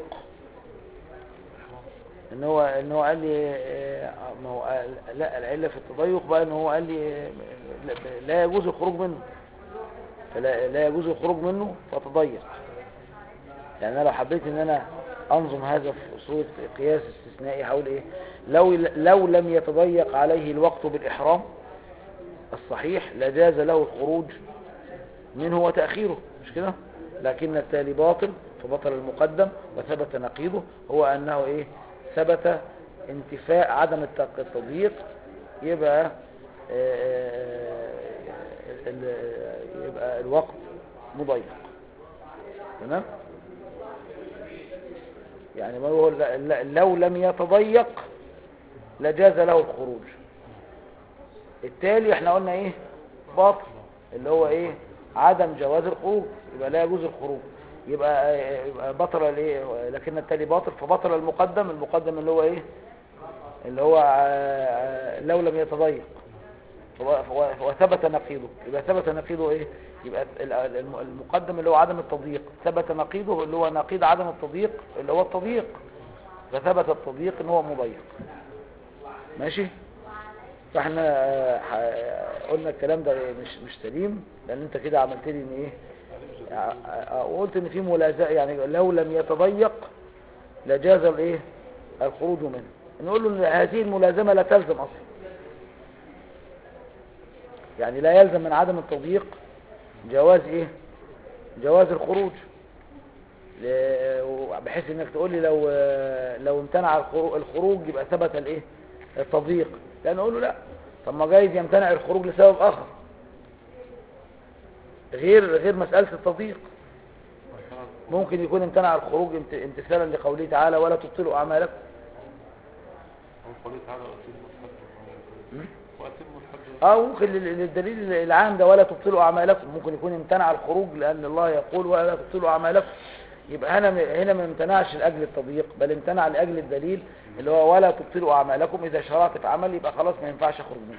ان هو ان هو قال لي آه، ما هو قال- لا العلة في التضيق بقى ان هو قال لي آه، لا- لا يجوز الخروج منه فلا لا يجوز الخروج منه فتضيق يعني انا لو حبيت ان انا انظم هذا في صورة قياس استثنائي هقول ايه لو لو لم يتضيق عليه الوقت بالاحرام الصحيح لجاز له الخروج منه وتأخيره مش كده لكن التالي باطل فبطل المقدم وثبت نقيضه هو أنه إيه ثبت انتفاء عدم التق- التضييق يبقى آه، ال- يبقى الوقت مضيق تمام يعني ما هو ل- ل- لو لم يتضيق لجاز له الخروج التالي احنا قلنا ايه باطل اللي هو ايه عدم جواز الخروج يبقى لا يجوز الخروج يبقى يبقى بطل الايه لكن التالي باطل فبطل المقدم المقدم اللي هو ايه اللي هو آه، لو لم يتضيق فهو- فهو- وثبت نقيضه يبقى ثبت نقيضه ايه يبقى ال- الم- المقدم اللي هو عدم التضييق ثبت نقيضه اللي هو نقيض عدم التضييق اللي هو التضييق فثبت التضييق ان هو مضيق ماشي فاحنا آه، ح- قلنا الكلام ده مش مش سليم لان انت كده عملت لي ان ايه آه، آه، وقلت ان في ملازمه يعني لو لم يتضيق لجاز الايه الخروج منه نقول له ان هذه الملازمه لا تلزم اصلا يعني لا يلزم من عدم التضييق جواز ايه جواز الخروج ل- بحيث انك تقول لي لو لو امتنع الخرو- الخروج يبقى ثبت الايه التضييق لان اقول له لا طب ما جايز يمتنع الخروج لسبب اخر غير غير مسألة التضييق ممكن يكون امتنع الخروج امت- امتثالا لقوله تعالى ولا تبطلوا اعمالكم قوله تعالى وأتموا الحج م? وأتموا الحج اه ممكن لل- للدليل العام ده ولا تبطلوا اعمالكم ممكن يكون امتنع الخروج لان الله يقول ولا تبطلوا اعمالكم يبقى هنا هنا ما امتنعش لاجل التضييق بل امتنع لاجل الدليل اللي هو ولا تبطلوا اعمالكم اذا شرعت في عمل يبقى خلاص ما ينفعش اخرج منه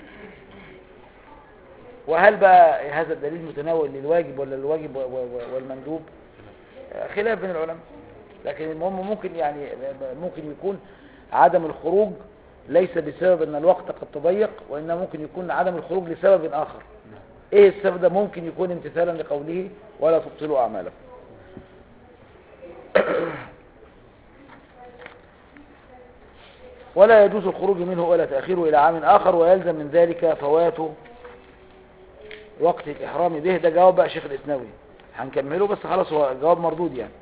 وهل بقى هذا الدليل متناول للواجب ولا الواجب و- و- والمندوب آه، خلاف بين العلماء لكن المهم ممكن يعني ممكن يكون عدم الخروج ليس بسبب ان الوقت قد تضيق وانما ممكن يكون عدم الخروج لسبب اخر ايه السبب ده ممكن يكون امتثالا لقوله ولا تبطلوا اعمالكم ولا يجوز الخروج منه ولا تأخيره إلى عام آخر ويلزم من ذلك فوات وقت الإحرام به ده جواب بقى شيخ الإسناوي هنكمله بس خلاص هو جواب مردود يعني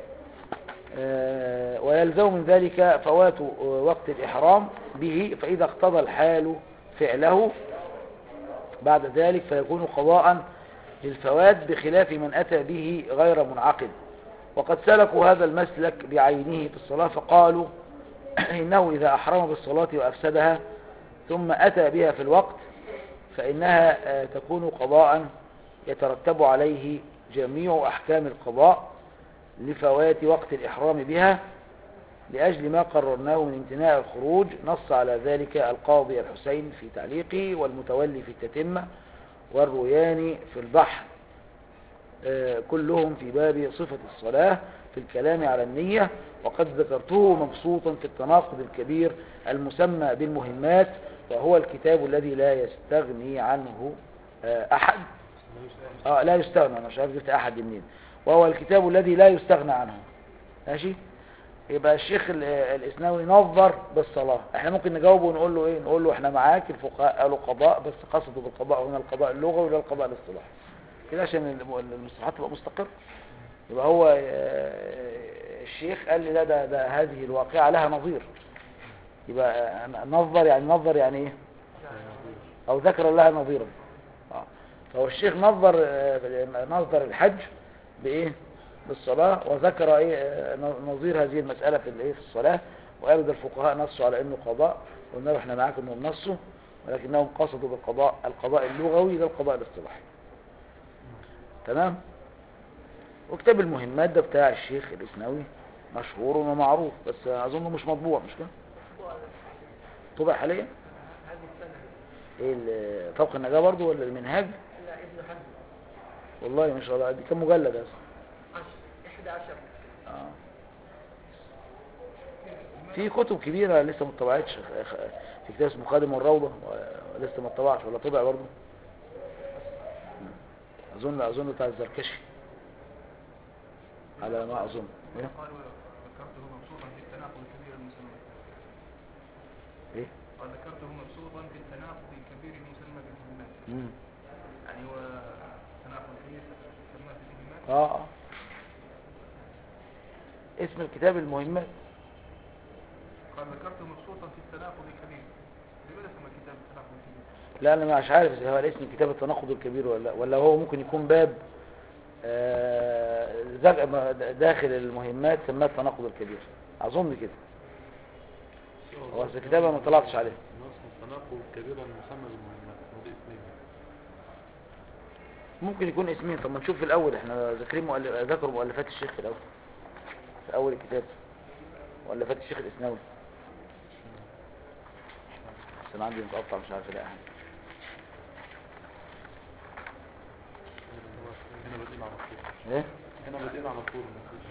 آه، ويلزم من ذلك فوات آه، وقت الإحرام به فإذا اقتضى الحال فعله بعد ذلك فيكون قضاء للفوات بخلاف من أتى به غير منعقد وقد سلكوا هذا المسلك بعينه في الصلاة فقالوا إنه إذا أحرم بالصلاة وأفسدها ثم أتى بها في الوقت فإنها آه، تكون قضاء يترتب عليه جميع أحكام القضاء لفوات وقت الإحرام بها لأجل ما قررناه من امتناع الخروج نص على ذلك القاضي الحسين في تعليقه والمتولي في التتمة والروياني في البحر آه، كلهم في باب صفة الصلاة في الكلام على النية وقد ذكرته مبسوطا في التناقض الكبير المسمى بالمهمات وهو الكتاب الذي لا يستغني عنه آه، أحد آه لا يستغنى أنا مش عارف جبت أحد منين وهو الكتاب الذي لا يستغنى عنه ماشي يبقى الشيخ ال- الإسناوي نظر بالصلاة احنا ممكن نجاوبه ونقول له ايه نقول له احنا معاك الفقهاء قالوا قضاء بس قصدوا بالقضاء هنا القضاء اللغوي ولا القضاء الاصطلاحي كده عشان الم- المصطلحات تبقى مستقرة يبقى هو آه، الشيخ قال لي لا ده, ده هذه الواقعة لها نظير يبقى آه، نظر يعني نظر يعني ايه او ذكر لها نظيرا آه. فهو الشيخ نظر آه، نظر الحج بايه بالصلاة وذكر ايه آه، نظير هذه المسألة في الايه في الصلاة وقالوا ده الفقهاء نصوا على انه قضاء قلنا له احنا معاك انهم نصوا ولكنهم قصدوا بالقضاء القضاء اللغوي لا القضاء الاصطلاحي تمام وكتاب المهمات ده بتاع الشيخ الإسناوي مشهور ومعروف بس اظنه مش مطبوع مش كده طبع حاليا هذه السنة ايه ال- طبق النجاة برضو ولا المنهاج لا ابن حزم والله ما شاء الله دي كم مجلد اصلا عشر إحدى عشر آه. في كتب كبيرة لسه ما اتطبعتش خ- في كتاب اسمه خادم الروضة و- ولسه ما اتطبعش ولا طبع برضه اظن اظن بتاع الزركشي على ما اظن إيه؟ قال ذكرته مبسوطا في التناقض الكبير المسمى ايه قال ذكرته مبسوطا في التناقض الكبير المسمى بالمهمات مم. يعني هو تناقض كبير سماه في المهمات اه اه اسم الكتاب المهمات قال ذكرته مبسوطا في التناقض الكبير لماذا سمى الكتاب التناقض الكبير؟ لا انا مش عارف اذا هو الاسم كتاب التناقض الكبير ولا لا ولا هو ممكن يكون باب آه، زج- ما- داخل المهمات سماه التناقض الكبير اظن كده هو أصل الكتابة ما طلعتش عليه. اسمه التناقض الكبير المسمى بالمهمات ودي اسمين ممكن يكون اسمين طب ما نشوف في الاول احنا ذاكرين مؤلف... ذكروا مؤلفات الشيخ في الاول في اول الكتاب مؤلفات الشيخ الاسناوي بس انا عندي متقطع مش عارف الاقي حاجه هنا بادئين على طول ايه هنا بادئين على طول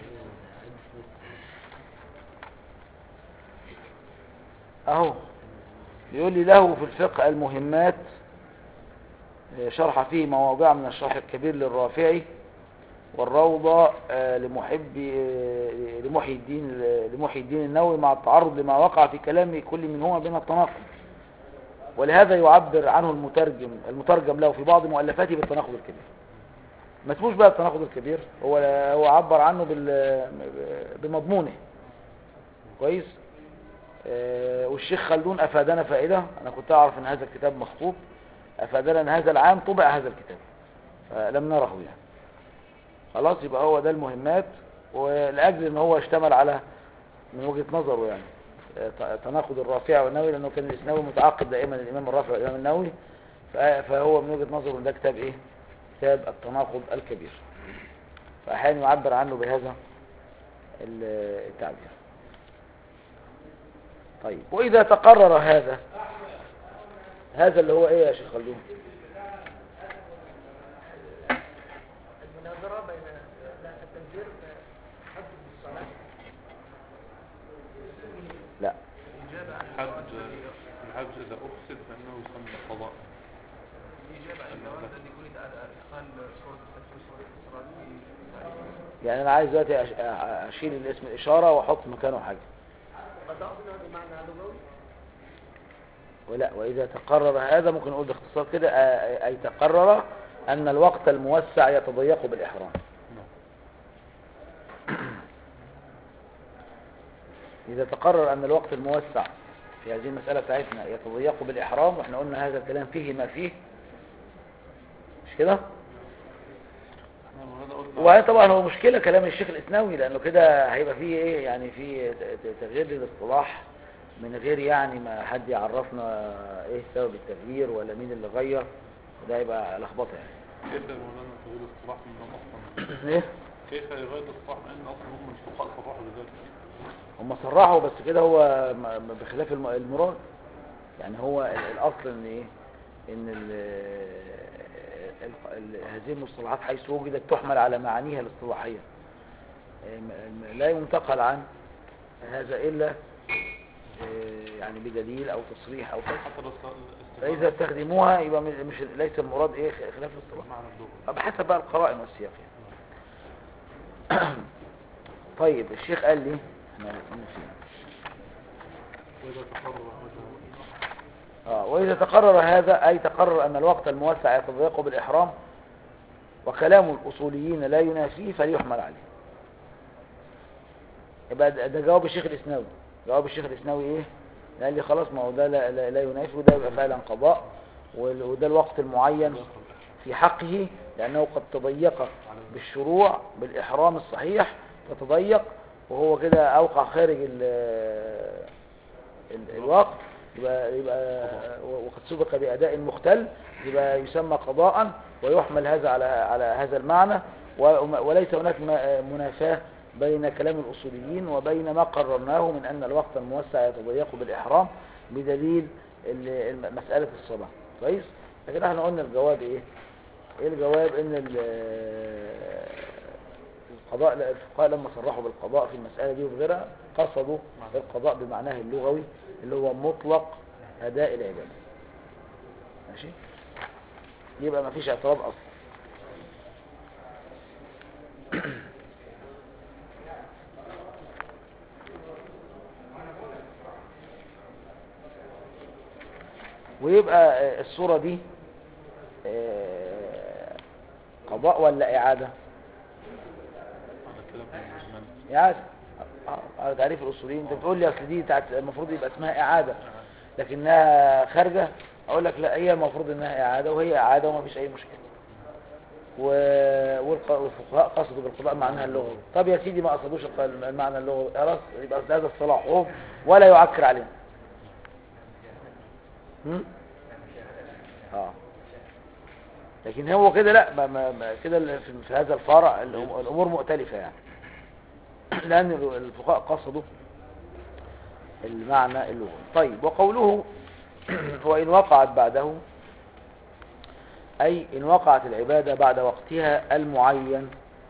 اهو يقول لي له في الفقه المهمات آه، شرح فيه مواضع من الشرح الكبير للرافعي والروضة آه، لمحب آه، لمحي الدين لمحي الدين النووي مع التعرض لما وقع في كلام كل منهما بين التناقض ولهذا يعبر عنه المترجم المترجم له في بعض مؤلفاته بالتناقض الكبير ما اسموش بقى التناقض الكبير هو هو عبر عنه بال- بمضمونه كويس آه، والشيخ خلدون أفادنا فائدة أنا كنت أعرف أن هذا الكتاب مخطوط أفادنا أن هذا العام طبع هذا الكتاب فلم نره يعني خلاص يبقى هو ده المهمات ولأجل أن هو اشتمل على من وجهة نظره يعني آه، ت- تناقض الرافع والنووي لأنه كان الإسناوي متعاقد دائما الإمام الرافع والإمام النووي ف- فهو من وجهة نظره أن ده كتاب إيه كتاب التناقض الكبير فأحيانا يعبر عنه بهذا ال- التعبير طيب وإذا تقرر هذا هذا اللي هو إيه يا شيخ خلدون المناظرة بين لا التنذير حد الصلاة لا الإجابة عن الحج الجواز الذي الحج إذا أفسد فإنه يسمى قضاء الإجابة عن الجواز الذي ولد على إدخال سورة الحج وسورة الصلاة في تعريف يعني أنا عايز دلوقتي أش- أ- أشيل الاسم الإشارة وأحط مكانه حاجة قضاء هنا بمعنى لغوي ولا وإذا تقرر هذا ممكن نقول باختصار كده أ- أي تقرر أن الوقت الموسع يتضيق بالإحرام نعم إذا تقرر أن الوقت الموسع في هذه المسألة بتاعتنا يتضيق بالإحرام وإحنا قلنا هذا الكلام فيه ما فيه مش كده؟ نعم وهذا قلنا وبعدين طبعا هو مشكلة كلام الشيخ الإسناوي لأنه كده هيبقى فيه إيه يعني فيه ت- ت- تغيير للاصطلاح من غير يعني ما حد يعرفنا إيه سبب التغيير ولا مين اللي غير وده هيبقى لخبطة يعني كيف يا مولانا تغيير الاصطلاح من أصلا إيه؟ كيف يغير الاصطلاح مع أن أصلا هم الفقهاء صرحوا بذلك هم صرحوا بس كده هو م- م- بخلاف الم- المراد يعني هو ال- الأصل إن إيه إن ال ال- ال- هذه المصطلحات حيث وجدت تحمل على معانيها الاصطلاحية م- م- لا ينتقل عن هذا إلا آه، يعني بدليل أو تصريح أو فصل حتى لو است- فإذا استخدموها يبقى مش مش- ليس المراد إيه خلاف الاصطلاح معنى اللغة بحسب بقى القرائن والسياق يعني. طيب الشيخ قال لي احنا نسينا. وإذا تقرر هذا آه وإذا تقرر هذا أي تقرر أن الوقت الموسع يتضيق بالإحرام وكلام الأصوليين لا ينافيه فليحمل عليه يبقى ده ده جواب الشيخ الإسناوي جواب الشيخ الإسناوي إيه؟ قال لي خلاص ما هو ده لا, لا, لا ينافي وده يبقى فعلا قضاء وال- وده الوقت المعين في حقه لأنه قد تضيق بالشروع بالإحرام الصحيح فتضيق وهو كده أوقع خارج ال ال الوقت يبقى, يبقى وقد سبق بأداء مختل يبقى يسمى قضاء ويحمل هذا على على هذا المعنى و- وليس هناك م- منافاة بين كلام الأصوليين وبين ما قررناه من أن الوقت الموسع يتضيق بالإحرام بدليل ال- الم- مسألة الصلاة كويس لكن احنا قلنا الجواب ايه ايه الجواب ان ال- القضاء لا، الفقهاء لما صرحوا بالقضاء في المسألة دي وغيرها قصدوا القضاء بمعناه اللغوي اللي هو مطلق أداء العبادة ماشي يبقى ما فيش اعتراض أصلا ويبقى آه، الصورة دي آه، قضاء ولا إعادة على كلام من إعادة آه، على تعريف الأصوليين أنت بتقول لي أصل دي بتاعت المفروض يبقى اسمها إعادة لكنها خارجة أقول لك لا هي المفروض إنها إعادة وهي إعادة وما فيش أي مشكلة و- والق- والفقهاء قصدوا بالقضاء معناها اللغوي طب يا سيدي ما قصدوش الق- المعنى اللغوي خلاص يبقى أصل هذا الصلاح عوب ولا يعكر علينا هم؟ اه لكن هو كده لا ما ما ما كده ال- في في هذا الفرع الأم- الامور مختلفه يعني لان ال- الفقهاء قصدوا المعنى اللغوي طيب وقوله وان وقعت بعده اي ان وقعت العباده بعد وقتها المعين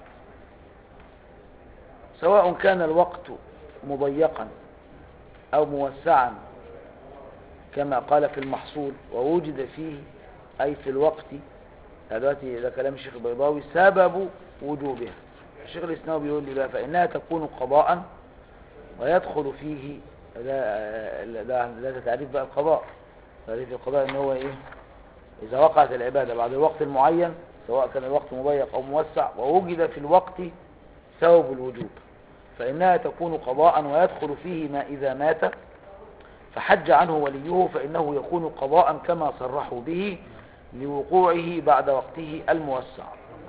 سواء كان الوقت مضيقا او موسعا كما قال في المحصول ووجد فيه أي في الوقت دلوقتي ده كلام الشيخ البيضاوي سبب وجوبها الشيخ الإسناوي بيقول لي بقى فإنها تكون قضاء ويدخل فيه ده, ده, ده تعريف بقى القضاء تعريف القضاء ان هو ايه اذا وقعت العبادة بعد الوقت المعين سواء كان الوقت مضيق او موسع ووجد في الوقت سبب الوجوب فإنها تكون قضاء ويدخل فيه ما إذا مات فحج عنه وليه فإنه يكون قضاء كما صرحوا به لوقوعه بعد وقته الموسع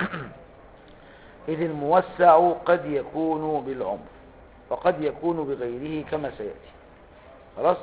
إذ الموسع قد يكون بالعمر وقد يكون بغيره كما سيأتي خلاص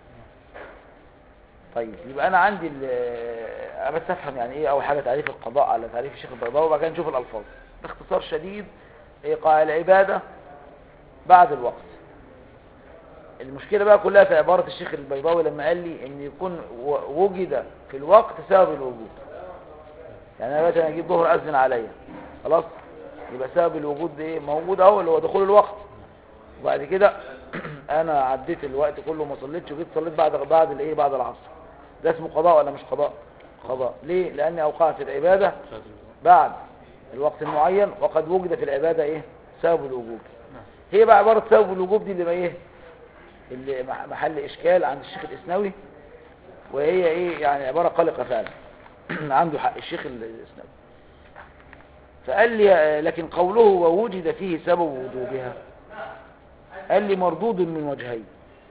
طيب يبقى أنا عندي ال- أنا بس أفهم يعني إيه أول حاجة تعريف القضاء على تعريف الشيخ البيضاوي وبعد كده نشوف الألفاظ باختصار شديد إيقاع العبادة بعد الوقت المشكلة بقى كلها في عبارة الشيخ البيضاوي لما قال لي ان يكون و- وجد في الوقت سبب الوجود يعني انا مثلا اجيب ظهر اذن عليا خلاص يبقى سبب الوجود ده ايه موجود اهو اللي هو دخول الوقت وبعد كده انا عديت الوقت كله ما صليتش وجيت صليت بعد بعد الايه بعد العصر ده اسمه قضاء ولا مش قضاء قضاء ليه لاني اوقعت العبادة بعد الوقت المعين وقد وجد في العبادة ايه سبب الوجوب هي بقى عبارة سبب الوجوب دي اللي ما ايه اللي مح- محل اشكال عند الشيخ الاسنوي وهي ايه يعني عبارة قلقة فعلا عنده حق الشيخ الاسنوي فقال لي آه، لكن قوله ووجد فيه سبب وجوبها قال لي مردود من وجهين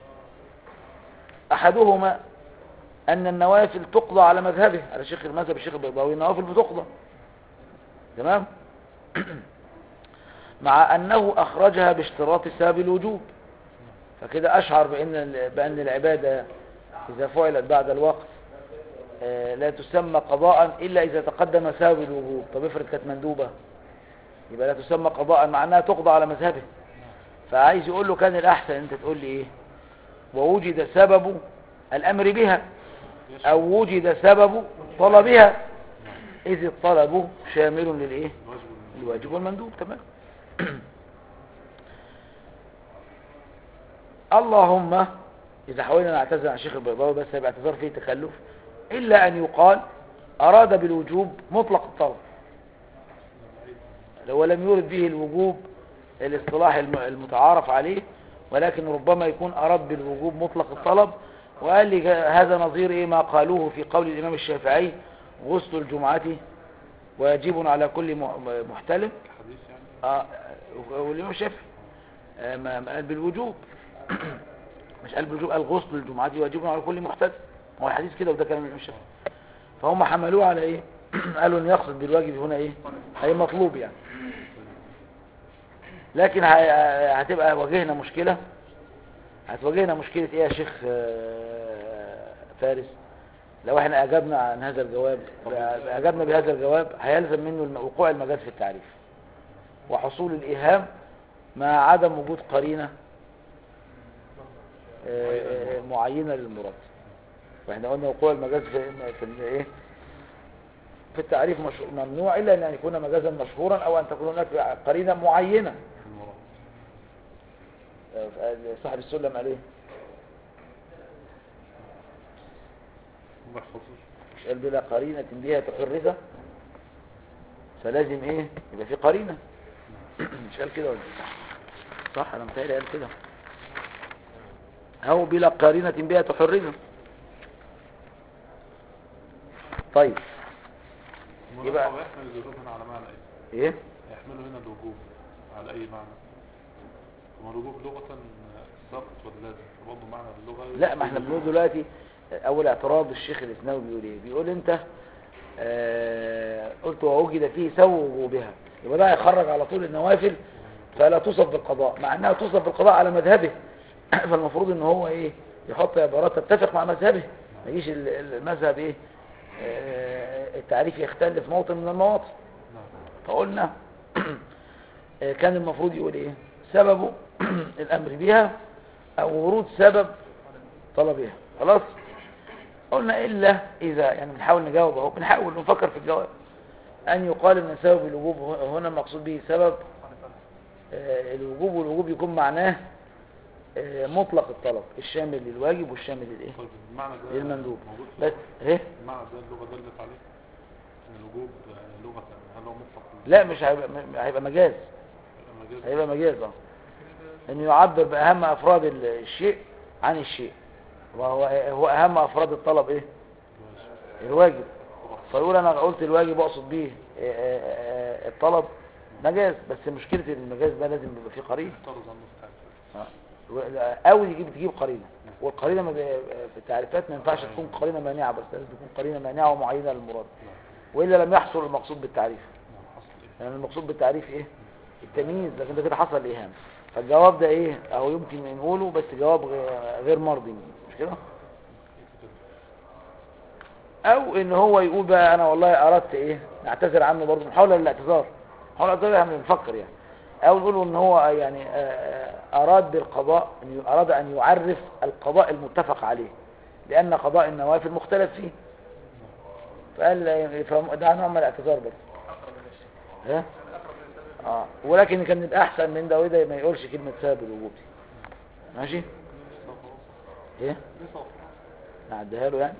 احدهما ان النوافل تقضى على مذهبه على شيخ المذهب الشيخ البيضاوي النوافل بتقضى تمام مع انه اخرجها باشتراط سبب الوجوب فكده أشعر بأن بأن العبادة إذا فعلت بعد الوقت آه، لا تسمى قضاء إلا إذا تقدم سبب الوجوب طب افرض كانت مندوبة يبقى لا تسمى قضاء مع أنها تقضى على مذهبه فعايز يقول له كان الأحسن أنت تقول لي إيه ووجد سبب الأمر بها أو وجد سبب طلبها إذ الطلب شامل للإيه الواجب الواجب والمندوب تمام اللهم إذا حاولنا نعتذر عن شيخ البيضاوي بس هيبقى اعتذار فيه تكلف إلا أن يقال أراد بالوجوب مطلق الطلب هو لم يورد به الوجوب الاصطلاح الم- المتعارف عليه ولكن ربما يكون أراد بالوجوب مطلق الطلب وقال لي هذا نظير إيه ما قالوه في قول الإمام الشافعي غسل الجمعة واجب على كل م- محتلم الحديث يعني اه والإمام الشافعي آه، ما ما قال بالوجوب مش قال بالوجوب قال غسل الجمعة واجب على كل محتسب هو الحديث كده وده كلام الإمام الشافعي فهم حملوه على ايه قالوا ان يقصد بالواجب هنا ايه اي مطلوب يعني لكن ه- هتبقى واجهنا مشكلة هتواجهنا مشكلة ايه يا شيخ آه، فارس لو احنا اجبنا عن هذا الجواب اجبنا بهذا الجواب هيلزم منه الم- وقوع المجاز في التعريف وحصول الايهام مع عدم وجود قرينة آه، آه، معينة للمراد واحنا قلنا وقوع المجاز في في الايه في التعريف مش ممنوع الا ان يكون مجازا مشهورا او ان تكون هناك قرينه معينه المراد آه، صاحب السلم قال ايه ما يحفظوش مش قال بلا قرينه بها تحرز فلازم ايه يبقى في قرينه مش قال كده ولا إيه؟ صح انا متهيألي قال كده او بلا قرينه بها تحرز طيب المراد يبقى- هو يحمل الوجوب هنا على معنى ايه ايه يحمله هنا الوجوب على اي معنى هو الوجوب لغة ساقط ولا لازم برضه معنى اللغة لا ما احنا بنقول دلوقتي اول اعتراض الشيخ الاسناوي بيقول ايه بيقول انت آه قلت ووجد فيه سوء وجوبها يبقى ده هيخرج على طول النوافل فلا توصف بالقضاء مع انها توصف بالقضاء على مذهبه فالمفروض ان هو ايه يحط عبارات تتفق مع مذهبه ما يجيش ال- ال- المذهب ايه آه التعريف يختلف موطن من المواطن نعم فقلنا آه، كان المفروض يقول ايه سبب الامر بها او ورود سبب طلبها خلاص قلنا الا اذا يعني بنحاول نجاوب اهو بنحاول نفكر في الجواب ان يقال ان سبب الوجوب هنا المقصود به سبب آه، الوجوب والوجوب يكون معناه آه، مطلق الطلب الشامل للواجب والشامل للايه طيب المعنى ده للمندوب موجود في بس ايه المعنى ده اللغة دلت عليه ان الوجوب آه، لغة هل هو مطلق لا مش هيبقى هيبقى مجاز مجاز هيبقى مجاز اه انه يعبر باهم افراد ال- الشيء عن الشيء وهو هو اهم افراد الطلب ايه الواجب فيقول انا قلت الواجب اقصد بيه آه، آه، آه، الطلب مجاز بس مشكله المجاز ده لازم يبقى فيه قرينه افترض عنه في تعريف آه. او يجيب تجيب قرينه والقرينه ما بي- في التعريفات ما ينفعش تكون قرينه مانعه بس لازم تكون قرينه مانعه ومعينه للمراد والا لم يحصل المقصود بالتعريف نعم حصل ايه يعني المقصود بالتعريف ايه التمييز لكن ده كده حصل الايهام فالجواب ده ايه او يمكن نقوله بس جواب غ- غير مرضي مش كده او ان هو يقول بقى انا والله اردت ايه نعتذر عنه برضه محاوله للاعتذار محاوله للاعتذار احنا بنفكر يعني او نقول ان هو يعني آه، آه، اراد بالقضاء إن اراد ان يعرف القضاء المتفق عليه لان قضاء النوافل مختلف فيه فقال فهم- ده نوع من الاعتذار بس ها اه ولكن كان يبقى احسن من ده وده ما يقولش كلمه سبب الوجوب دي ماشي ايه ليه صوت نعديها له يعني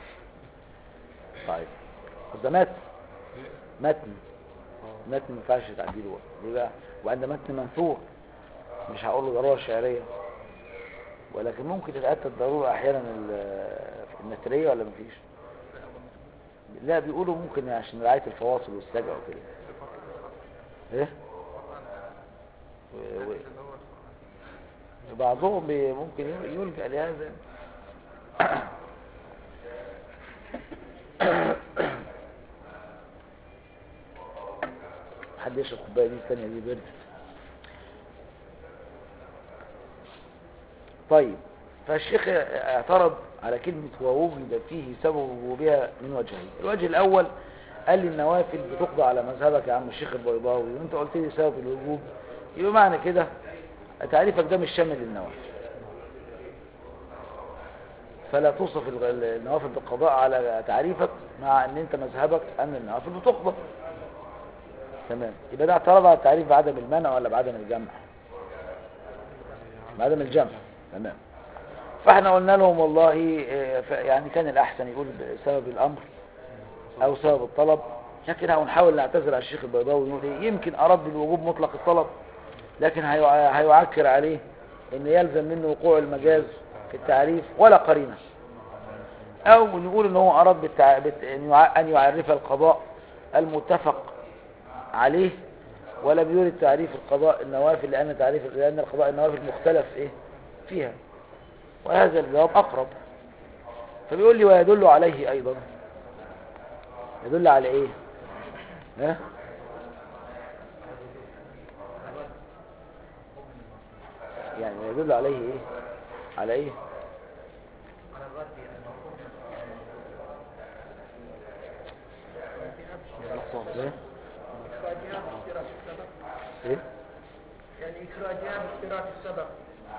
طيب بس ده متن متن متن ما ينفعش تعديله بقى. ليه بقى وعند متن منثور مش هقول له ضروره شعريه ولكن ممكن تتاتى الضروره احيانا ال- النثريه ولا مفيش لا بيقولوا ممكن عشان رعايه الفواصل والسجع وكده ايه و- و- بعضهم بي- ممكن يلجأ لهذا حد يشرب كوبايه دي الثانيه دي بردت طيب فالشيخ اعترض على كلمة ووجد فيه سبب وجوبها من وجهين الوجه الأول قال لي النوافل بتقضى على مذهبك يا عم الشيخ البيضاوي وانت قلت لي سبب الوجوب يبقى معنى كده تعريفك ده مش شامل للنوافل فلا توصف الغ- النوافل بالقضاء على تعريفك مع ان انت مذهبك ان النوافل بتقضى تمام يبقى ده اعتراض على التعريف بعدم المنع ولا بعدم الجمع بعدم الجمع تمام فاحنا قلنا لهم والله آه، ف- يعني كان الاحسن يقول بسبب الامر او سبب الطلب لكن هنحاول نعتذر على الشيخ البيضاوي ونقول ايه يمكن اراد بالوجوب مطلق الطلب لكن هيع- هيعكر عليه ان يلزم منه وقوع المجاز في التعريف ولا قرينه او نقول ان هو اراد بالتع... بت... ان يع- أن يعرف القضاء المتفق عليه ولا بيورد تعريف القضاء النوافل لان تعريف لان القضاء النوافل مختلف ايه فيها وهذا الجواب اقرب فبيقول لي ويدل عليه ايضا يدل على ايه ها يعني يدل عليه ايه على ايه على الرد يعني المفروض ايه فاجئة كثيرة في السبب ايه يعني إخراجها باشتراك السبب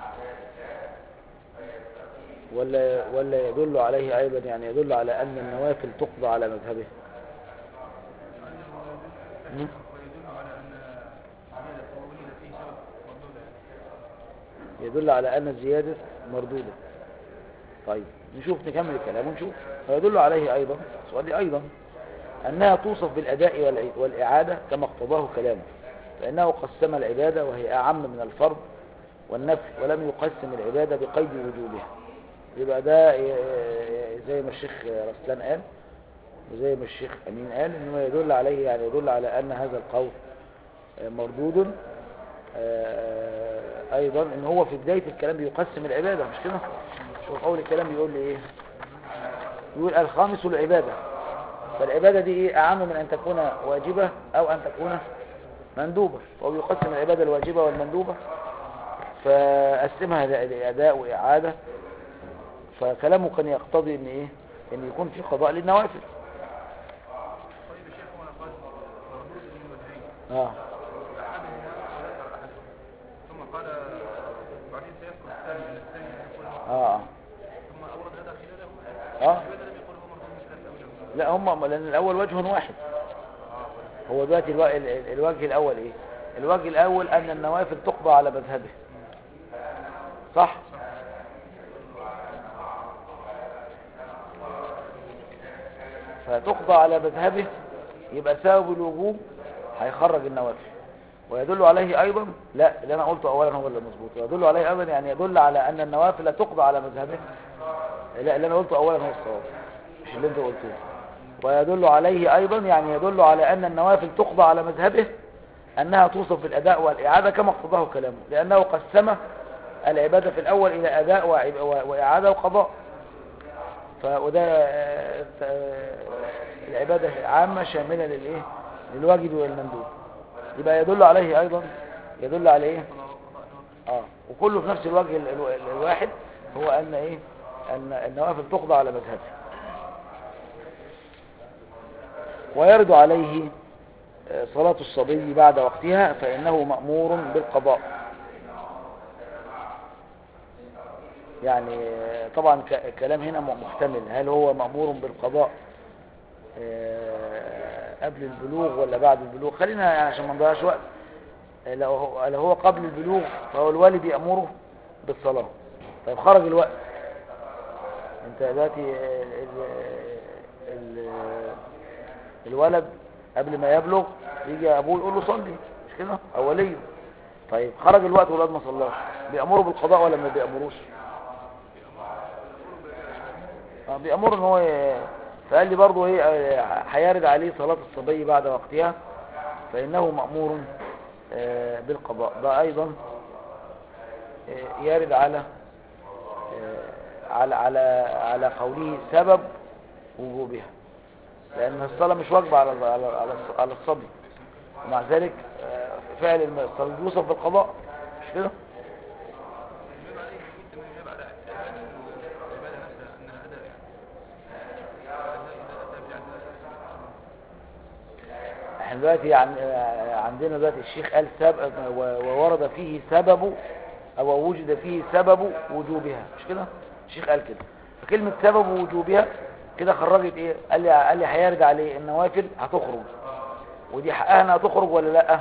ولا ولا يدل عليه أيضا يعني يدل على أن النوافل تقضى على مذهبه مم. ويدل على أن زيادة وولد فيه سبب مردودة يعني يدل على أن الزيادة مردودة طيب نشوف نكمل الكلام ونشوف ويدل عليه أيضا سؤالي أيضا أنها توصف بالأداء والع- والإعادة كما اقتضاه كلامه فإنه قسم العبادة وهي أعم من الفرض والنفل ولم يقسم العبادة بقيد وجوبها يبقى ده ي- ي- زي ما الشيخ رسلان قال وزي ما الشيخ أمين قال إنه يدل عليه يعني يدل على أن هذا القول آه، مردود آه، أيضا إن هو في بداية الكلام بيقسم العبادة مش كده شوف أول الكلام بيقول لي إيه يقول الخامس العبادة فالعبادة دي إيه أعم من أن تكون واجبة أو أن تكون مندوبة فهو بيقسم العبادة الواجبة والمندوبة فقسمها ل- لأداء وإعادة فكلامه كان يقتضي ان ايه ان يكون في قضاء للنوافل طيب يا شيخ هنا قال مردود من وجهين اه أحدهما وذكر أحدهما ثم قال بعدين سيذكر الثاني أن الثاني يقول اه ثم أورد هذا خلاله اه لماذا لم يقل هو مردود من ثلاثة أوجه لا هم لان الاول وجه واحد هو دلوقتي الو- ال- ال- الوجه الاول ايه الوجه الاول ان النوافل تقضى على مذهبه صح فتقضى على مذهبه يبقى سبب الوجوب هيخرج النوافل ويدل عليه ايضا لا اللي انا قلته اولا هو اللي مظبوط ويدل عليه ايضا يعني يدل على ان النوافل تقضى على مذهبه لا اللي انا قلته اولا هو الصواب مش اللي انت قلته ويدل عليه ايضا يعني يدل على ان النوافل تقضى على مذهبه انها توصف بالاداء والاعاده كما اقتضاه كلامه لانه قسم العباده في الاول الى اداء وعب- و- واعاده وقضاء فوده آه، آه، العباده عامه شامله للايه للواجب والمندوب يبقى يدل عليه ايضا يدل على ايه اه وكله في نفس الوجه ال- ال- الواحد هو ان ايه ان النوافل تقضى على مذهبه ويرد عليه آه، صلاة الصبي بعد وقتها فإنه مأمور بالقضاء يعني آه، طبعا ك- الكلام هنا م- محتمل هل هو مأمور بالقضاء آه، قبل البلوغ ولا بعد البلوغ خلينا يعني عشان ما نضيعش وقت آه، لو هو لو هو قبل البلوغ فهو الوالد يأمره بالصلاة طيب خرج الوقت انت دلوقتي آه، ال- ال- الولد قبل ما يبلغ يجي ابوه يقول له صلي مش كده او وليه طيب خرج الوقت والولد ما صلاش بيأمره بالقضاء ولا ما بيأمروش اه بيأمره ان هو ي- فقال لي برضه ايه آه، هيرد عليه صلاة الصبي بعد وقتها فإنه مأمور آه، بالقضاء ده أيضا آه، يرد على آه، على على على قوله سبب وجوبها لأن الصلاة مش واجبة على على على الص- على الصبي ومع ذلك آه، فعل الم- الصلاة يوصف بالقضاء مش كده؟ يجب عليه يجب تمام يجب على العبادة العبادة نفسها أنها أداء يعني إذا إذا أتى بالعبادة احنا دلوقتي عن آه، عندنا دلوقتي الشيخ قال سبب و- وورد فيه سبب أو وجد فيه سبب وجوبها مش كده؟ الشيخ قال كده فكلمة سبب وجوبها كده خرجت ايه؟ قال لي قال لي هيرد عليه النوافل هتخرج ودي حقها انها تخرج ولا لا؟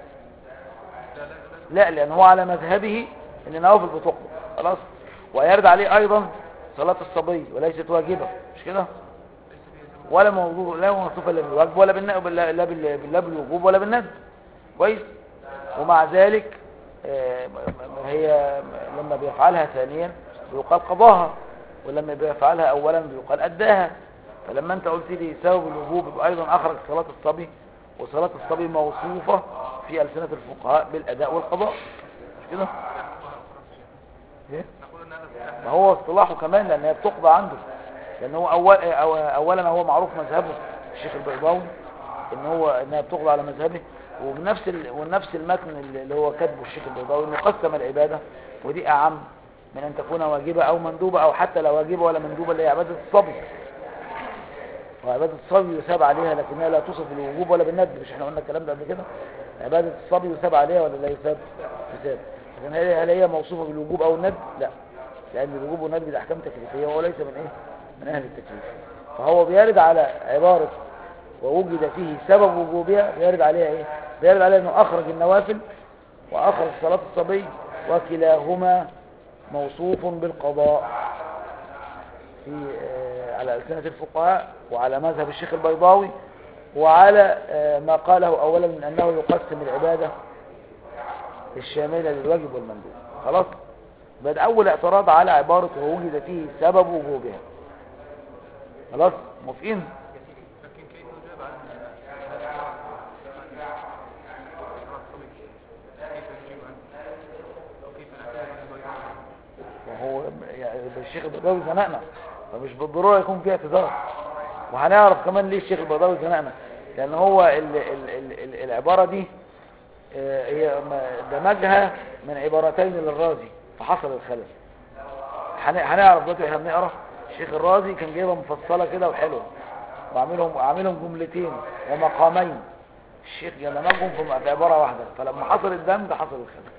لا لان هو على مذهبه ان النوافل بتقضى خلاص ويرد عليه ايضا صلاة الصبي وليست واجبة مش كده؟ ولا موضوع لا موصوفة لا بالواجب ولا بالن- لا لا بال- لا بالوجوب ولا بالندب كويس ومع ذلك آه، م- م- هي لما بيفعلها ثانيا بيقال قضاها ولما بيفعلها اولا بيقال اداها فلما انت قلت لي سبب الوجوب يبقى ايضا اخرج صلاة الصبي وصلاة الصبي موصوفة في ألسنة الفقهاء بالأداء والقضاء مش كده؟ إيه؟ نقول أن هذا اصطلاح ما هو اصطلاحه كمان لان هي بتقضى عنده لان هو أول أو اولا هو معروف مذهبه الشيخ البيضاوي ان هو انها بتقضى على مذهبه وبنفس ال... ونفس المتن اللي هو كاتبه الشيخ البيضاوي انه قسم العباده ودي اعم من ان تكون واجبه او مندوبه او حتى لا واجبه ولا مندوبه اللي هي عباده الصبي وعباده الصبي يثاب عليها لكنها لا توصف بالوجوب ولا بالندب مش احنا قلنا الكلام ده قبل كده عبادة الصبي يثاب عليها ولا لا يثاب يثاب لكن هل هل هي موصوفة بالوجوب أو الندب لا لأن الوجوب والندب دي أحكام تكليفية وهو ليس من إيه من أهل التكليف فهو بيرد على عبارة ووجد فيه سبب وجوبها بيرد عليها إيه بيرد عليها أنه أخرج النوافل وأخرج صلاة الصبي وكلاهما موصوف بالقضاء في آه، على ألسنة الفقهاء وعلى مذهب الشيخ البيضاوي وعلى آه، ما قاله أولا من أنه يقسم العبادة الشاملة للواجب والمندوب خلاص بعد أول اعتراض على عبارة ووجد فيه سبب وجوبها خلاص موافقين لكن كيف يجاب عن هذا الصبي كيف يجيب عنه أو كيف نعتبر البيضاء وهو يعني الشيخ البيضاوي زنقنا فمش بالضرورة يكون فيه اعتذار وهنعرف كمان ليه الشيخ البيضاوي زنقنا لأن هو ال ال ال ال العبارة دي آه، هي م- دمجها من عبارتين للرازي فحصل الخلل هن- هنعرف دلوقتي احنا بنقرا الشيخ الرازي كان جايبها مفصلة كده وحلوة وعاملهم عاملهم جملتين ومقامين الشيخ دمجهم في في عبارة واحدة فلما حصل الدمج حصل الخلل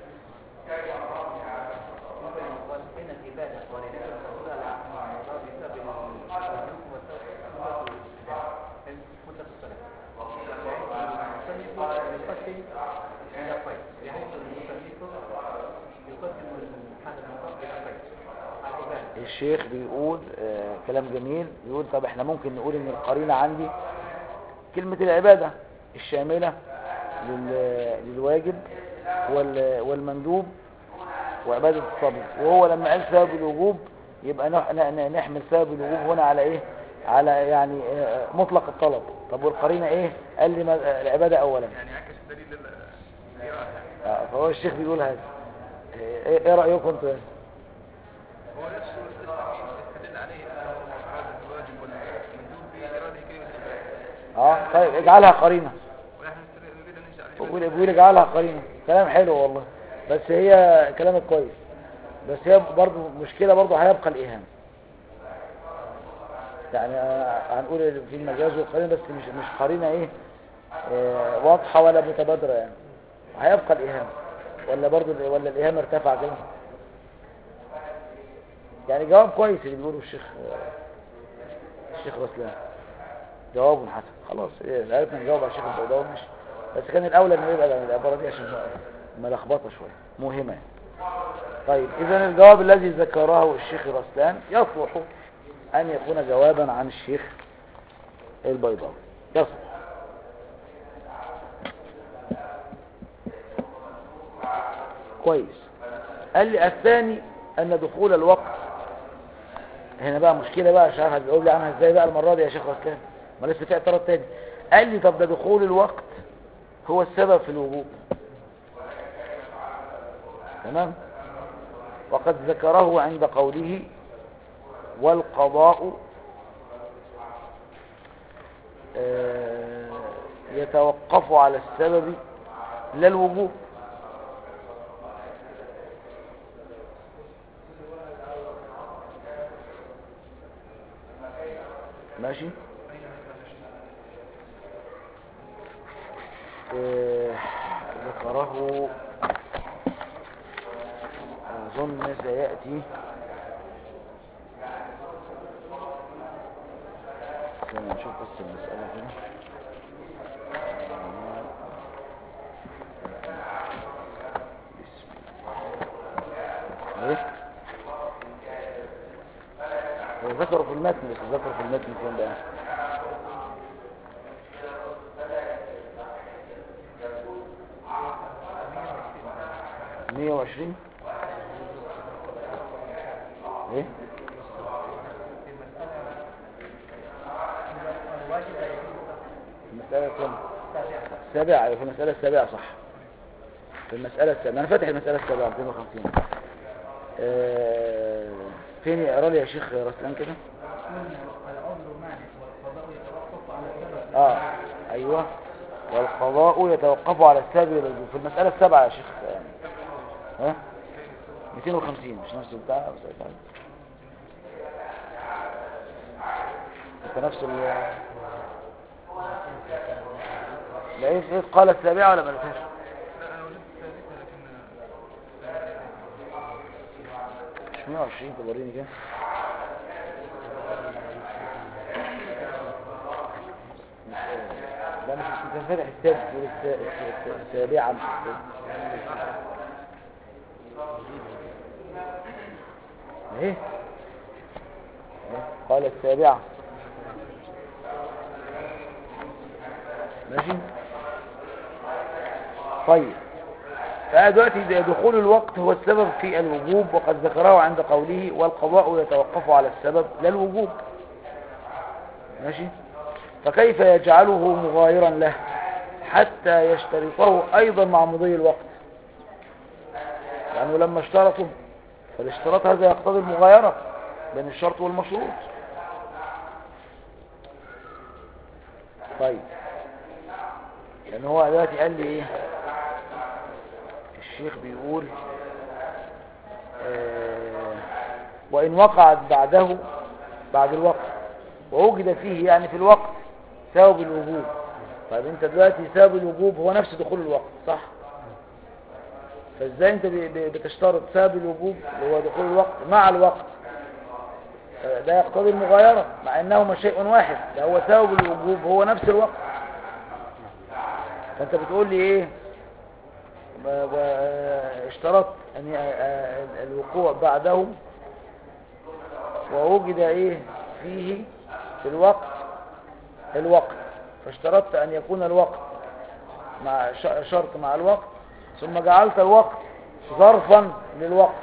وإن العبادة ولله الرسول على المراد بسبب المنوب والسبب مدة الصلاة المصنف يقسم إلى قيد بحيث المصنف يقسم هذا المقام إلى قيد العبادة الشيخ بيقول آه كلام جميل بيقول طب احنا ممكن نقول ان القرينة عندي كلمة العبادة الشاملة لل- للواجب وال- والمندوب وعبادة الصبر وهو لما قال سبب الوجوب يبقى نح- ن- ن- نحمل سبب الوجوب هنا على ايه على يعني آه، مطلق الطلب طب والقرينة ايه قال لي ما- آه، العبادة اولا يعني عكس دليل الإرادة يعني آه، فهو الشيخ بيقول هذا ايه إيه رأيكم انتوا هو نفسه استدل عليه أنه أراد الواجب والمندوب بإرادة كلمة العبادة اه طيب اجعلها قرينة ونحن نريد أن نجعل العبادة بيقول بيقول اجعلها قرينة كلام حلو والله بس هي كلامك كويس بس هي برضو مشكلة برضو هيبقى الإيهام يعني آه، هنقول في المجاز والقرينة بس مش مش قرينة ايه آه، واضحة ولا متبادرة يعني هيبقى الإيهام ولا برضو ولا الإيهام ارتفع كده يعني جواب كويس اللي بيقوله الشيخ آه، الشيخ رسلان جواب حسن خلاص إيه، عرفنا نجاوب على الشيخ البيضاوي مش بس كان الاولى انه يبعد عن العباره دي عشان ملخبطه شويه مهمه يعني. طيب اذا الجواب الذي ذكره الشيخ رسلان يصلح ان يكون جوابا عن الشيخ البيضاوي يصلح كويس قال لي الثاني ان دخول الوقت هنا بقى مشكلة بقى مش عارف هتقول لي عنها ازاي بقى المرة دي يا شيخ رسلان ما لسه في اعتراض تاني قال لي طب ده دخول الوقت هو السبب في الوجوب تمام وقد ذكره عند قوله والقضاء آه، يتوقف على السبب لا الوجوب ماشي آه، ذكره أظن سيأتي استنى نشوف بس المسألة كده بسم الله. ايه هو ذكره في المتن بس ذكره في المتن فين بقى مية وعشرين ايه المسألة كم السابعة أيوة، في المسألة السابعة صح في المسألة السابعة أنا فاتح المسألة السابعة 250 آه، فين يقرا لي يا شيخ رسلان كده العذر مانع والقضاء يتوقف على السبب اه ايوه والقضاء يتوقف على السبب للوجوب في المسألة السابعة يا شيخ ها 250 مش نفس البتاع بس أيوة. انت نفس ال لقيت ايه قال السابعة ولا ما لقيتهاش 320 توريني كده ده مش مش فاتح السادس دول الس- الس- الس- السابعة مش السادس ايه إيه؟ قال السابعة ماشي طيب فدلوقتي د- دخول الوقت هو السبب في الوجوب وقد ذكره عند قوله والقضاء يتوقف على السبب لا الوجوب ماشي فكيف يجعله مغايرا له حتى يشترطه أيضا مع مضي الوقت لأنه لما اشترطوا فالاشتراط هذا يقتضي المغايرة بين الشرط والمشروط طيب لأن هو دلوقتي قال لي إيه الشيخ بيقول آه وإن وقعت بعده بعد الوقت ووجد فيه يعني في الوقت سبب الوجوب طيب انت دلوقتي سبب الوجوب هو نفس دخول الوقت صح فازاي انت ب- ب- بتشترط سبب الوجوب اللي هو دخول الوقت مع الوقت ده يقتضي المغايرة مع انهما شيء واحد ده هو سبب الوجوب هو نفس الوقت فانت بتقول لي ايه ب- ب- اشترطت ان ي- آه، الوقوع بعده ووجد ايه فيه في الوقت الوقت فاشترطت ان يكون الوقت مع ش- شرط مع الوقت ثم جعلت الوقت ظرفا للوقت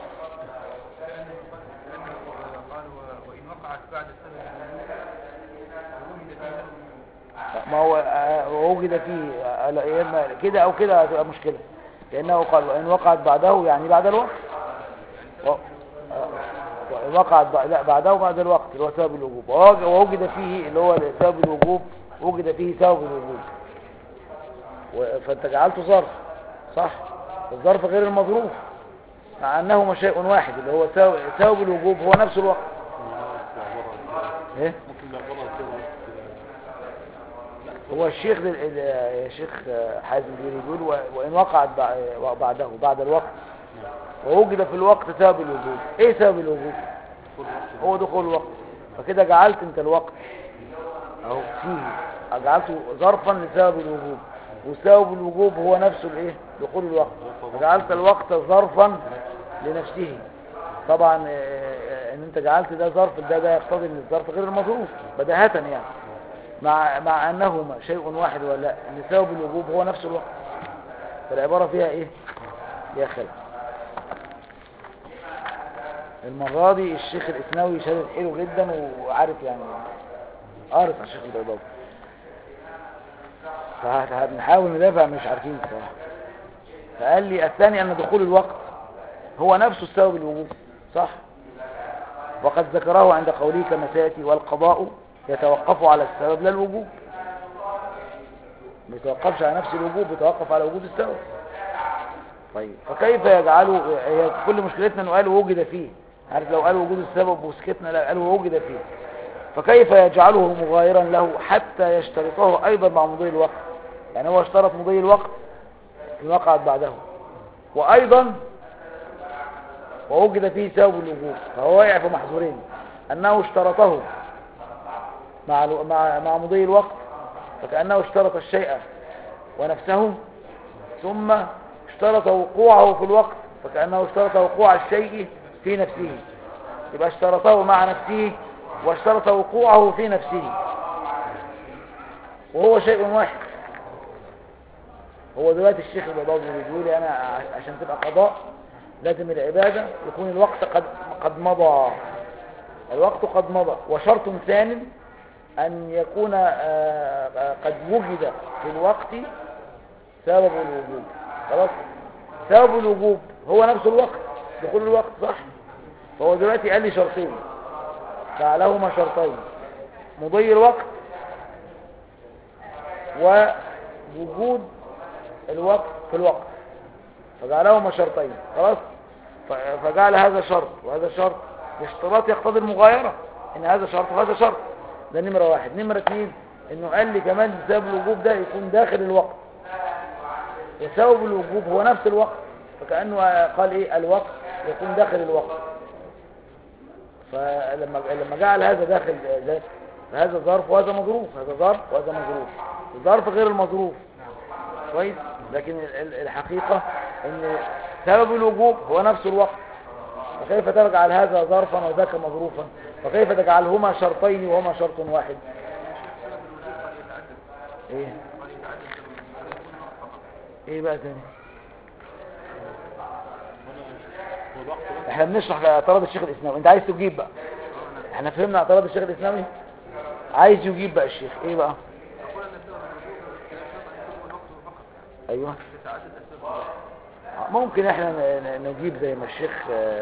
قال و- وإن وقعت بعد سبب الوجود ووجد فيه سبب الوجود ما هو آه، ووجد فيه آه، لا، يا إما كده او كده هتبقى مشكلة لانه قال وان وقعت بعده يعني بعد الوقت و- آه، وإن وقعت بع- لا بعده بعد الوقت اللي هو سبب الوجوب ووج- ووجد فيه اللي هو سبب الوجوب وجد فيه سبب الوجوب و- فانت جعلته ظرف صح الظرف غير المظروف مع انهما شيء واحد اللي هو سبب سبب الوجوب هو نفس الوقت ايه ممكن نعبرها كده هو الشيخ ال- ال- يا شيخ حازم بن يقول و- وإن وقعت بع- بعده بعد الوقت ووجد في الوقت سبب الوجود ايه سبب الوجود هو دخول الوقت فكده جعلت انت الوقت اهو فيه جعلته ظرفا لسبب الوجوب وسبب الوجوب هو نفسه الايه دخول الوقت فجعلت الوقت ظرفا لنفسه طبعا آه، آه، ان انت جعلت ده ظرف ده ده يقتضي ان الظرف غير المظروف بداهة يعني مع مع انهما شيء واحد ولا لا ان سبب الوجوب هو نفس الوقت فالعبارة فيها ايه فيها خلاف المرة دي الشيخ الإسناوي شادد حلو جدا وعارف يعني قارف على الشيخ البيضاوي فهنحاول ندافع مش عارفين بصراحة فقال لي الثاني أن دخول الوقت هو نفسه السبب الوجوب صح وقد ذكره عند قوله كما سيأتي والقضاء يتوقف على السبب لا الوجوب ما يتوقفش على نفس الوجوب يتوقف على وجود السبب طيب فكيف يجعله هي كل مشكلتنا انه قال وجد فيه عارف لو قال وجود السبب وسكتنا لا قال وجد فيه فكيف يجعله مغايرا له حتى يشترطه ايضا مع مضي الوقت يعني هو اشترط مضي الوقت ان وقعت بعده وايضا ووجد فيه سبب الوجود فهو واقع في محظورين انه اشترطه مع الو- مع مع مضي الوقت فكانه اشترط الشيء ونفسه ثم اشترط وقوعه في الوقت فكأنه اشترط وقوع الشيء في نفسه يبقى اشترطه مع نفسه واشترط وقوعه في نفسه وهو شيء واحد هو دلوقتي الشيخ البيضاوي بيقول لي انا ع- عشان تبقى قضاء لازم العبادة يكون الوقت قد قد مضى الوقت قد مضى وشرط ثان أن يكون آه، آه، قد وجد في الوقت سبب الوجوب خلاص سبب الوجوب هو نفس الوقت دخول الوقت صح فهو دلوقتي قال لي شرطين فعلهما شرطين مضي الوقت ووجود الوقت في الوقت فجعلهما شرطين خلاص ف- فجعل هذا شرط وهذا شرط الاشتراط يقتضي المغايرة ان هذا شرط وهذا شرط ده نمرة واحد نمرة اثنين انه قال لي كمان سبب الوجوب ده يكون داخل الوقت وسبب الوجوب هو نفس الوقت فكأنه قال ايه الوقت يكون داخل الوقت فلما لما جعل هذا داخل ذات فهذا ظرف وهذا مظروف هذا ظرف وهذا مظروف الظرف غير المظروف كويس لكن ال- ال- الحقيقة ان سبب الوجوب هو نفس الوقت فكيف تجعل هذا ظرفا وذاك مظروفا فكيف تجعلهما شرطين وهما شرط واحد سبب الوجوب قد يتعدد ايه قد يتعدد سبب الوجوب قد يكون نوع فقط ايه بقى تاني هو الوقت بس احنا بنشرح اعتراض الشيخ الاسلامي انت عايز تجيب بقى احنا فهمنا اعتراض الشيخ الاسلامي عايز يجيب بقى الشيخ ايه بقى أقول أن سبب الوجوب يشترط أن يكون الوقت فقط ايوه تتعدد أسباب الوجوب ممكن احنا ن- ن- نجيب زي ما الشيخ آه،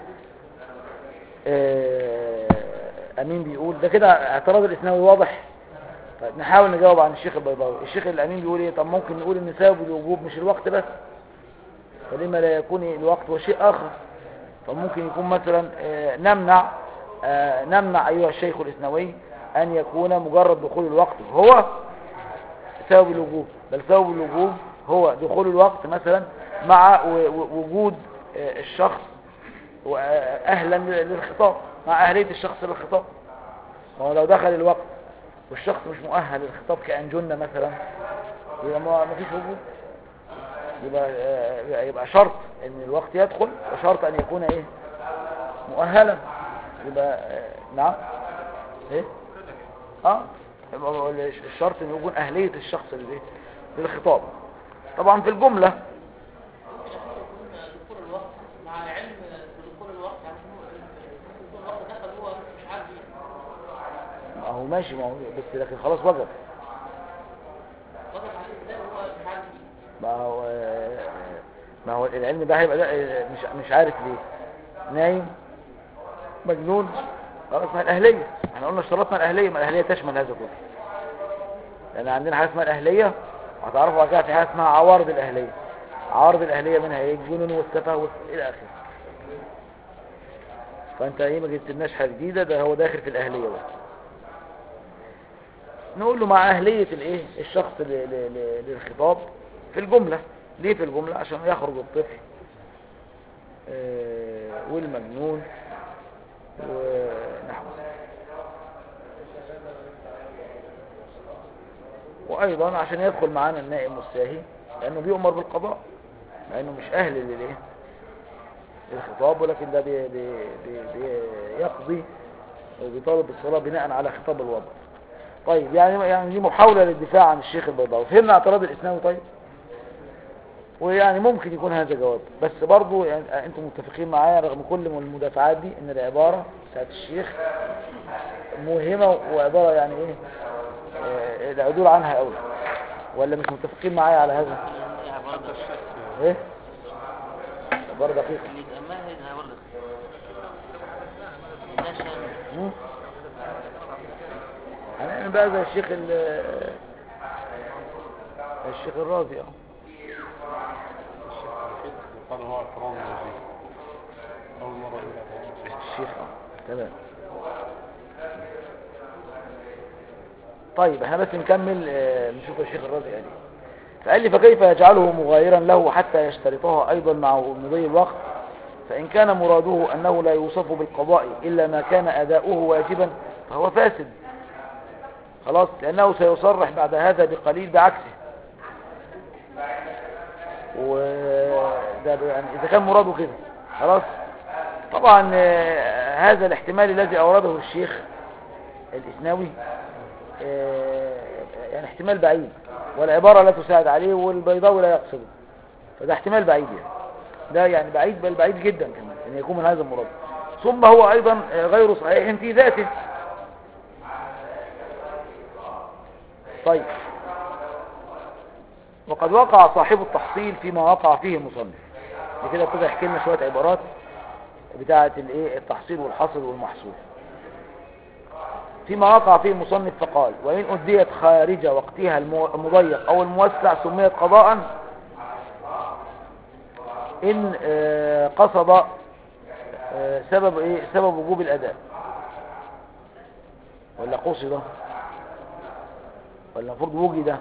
آه، امين بيقول ده كده اعتراض الاسلامي واضح طيب نحاول نجاوب عن الشيخ البيضاوي الشيخ الامين بيقول ايه طب ممكن نقول ان سبب الوجوب مش الوقت بس فلما لا يكون الوقت وشيء اخر فممكن يكون مثلا آه، نمنع آه، نمنع ايها الشيخ الاسنوي ان يكون مجرد دخول الوقت هو سبب الوجوب بل سبب الوجوب هو دخول الوقت مثلا مع و- و- وجود آه، الشخص و- آه، اهلا للخطاب مع اهليه الشخص للخطاب ما هو لو دخل الوقت والشخص مش مؤهل للخطاب كأن جن مثلا يبقى ما ما فيش وجود يبقى آه، يبقى شرط ان الوقت يدخل وشرط ان يكون ايه مؤهلا يبقى آه، نعم ايه اه يبقى هو الشرط ان يكون اهليه الشخص للايه للخطاب طبعا في الجمله دخول الوقت مع علم بدخول الوقت يعني دخول الوقت دخل هو مش عارف ايه ما هو ماشي ما هو بس لكن خلاص وجب وقف عليه ازاي وهو مش عارف ايه ما هو ما هو العلم ده هيبقى ده مش مش عارف ليه نايم مجنون خلاص ما الاهليه احنا قلنا اشترطنا الاهليه ما الاهليه تشمل هذا كله لان عندنا حاجه اسمها الاهليه وهتعرفوا بعد كده في حاجه اسمها عوارض الاهليه عوارض الاهليه منها ايه الجنون والسفه وال- الى اخره فانت ايه ما جبتلناش حاجه جديده ده هو داخل في الاهليه بس نقول له مع أهلية الإيه الشخص ل- ل- ل- للخطاب في الجملة ليه في الجملة عشان يخرج الطفل آه، والمجنون ونحو وأيضا عشان يدخل معانا النائم والساهي لأنه بيؤمر بالقضاء لأنه مش أهل للإيه للخطاب ولكن ده بي بي بي بيقضي وبيطالب بالصلاة بناء على خطاب الوضع طيب يعني يعني دي محاولة للدفاع عن الشيخ البيضاوي فهمنا اعتراض الإسلامي طيب ويعني ممكن يكون هذا جواب بس برضو يعني انتم متفقين معايا رغم كل من المدافعات دي ان العبارة بتاعت الشيخ مهمة وعبارة يعني ايه آه، العدول عنها قوي ولا مش متفقين معايا على هذا هي عبارة ايه عبارة دقيقة اللي يتأملها هي عبارة ده شان مم. هنعمل بقى زي الشيخ ال الشيخ الرازي اه قال هو اعتراض موجود أول مرة يقول اعتراض موجود الشيخ اه تمام طيب احنا بس نكمل آه، نشوف الشيخ الرازي قال ايه فقال لي فكيف يجعله مغايرا له حتى يشترطها ايضا مع مضي الوقت فان كان مراده انه لا يوصف بالقضاء الا ما كان اداؤه واجبا فهو فاسد خلاص لانه سيصرح بعد هذا بقليل بعكسه وده يعني اذا كان مراده كده خلاص طبعا آه، هذا الاحتمال الذي اورده الشيخ الاسناوي آه، يعني احتمال بعيد والعبارة لا تساعد عليه والبيضاوي لا يقصده فده احتمال بعيد يعني ده يعني بعيد بل بعيد جدا كمان ان يكون من هذا المراد ثم هو ايضا آه، غير صحيح في ذاته طيب وقد وقع صاحب التحصيل فيما وقع فيه المصنف كده ابتدى يحكي لنا شويه عبارات بتاعه الايه التحصيل والحصر والمحصول فيما وقع فيه المصنف فقال وإن أديت خارج وقتها المو- المضيق أو الموسع سميت قضاء إن آه، قصد آه، سبب إيه سبب وجوب الأداء ولا قصد ولا المفروض وجد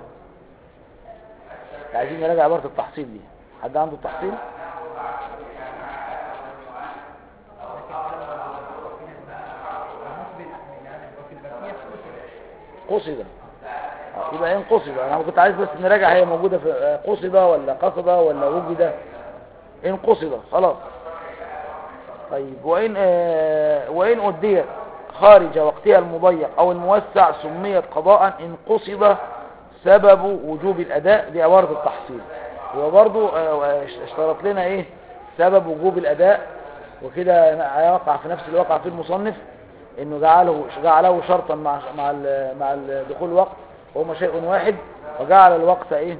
عايزين نراجع عبارة التحصيل دي حد عنده التحصيل قصد آه، يبقى إن قصد أنا كنت عايز بس نراجع هي موجودة في آه، قصد ولا قصد ولا وجد إن قصد خلاص طيب وإن آه، وإن أديت خارج وقتها المضيق أو الموسع سميت قضاء إن قصد سبب وجوب الأداء دي عبارة التحصيل هو برضو آه، اشترط لنا إيه سبب وجوب الأداء وكده هيقع في نفس الواقع في المصنف إنه جعله جعله شرطا مع مع ال- مع ال- دخول الوقت وهما شيء واحد وجعل الوقت إيه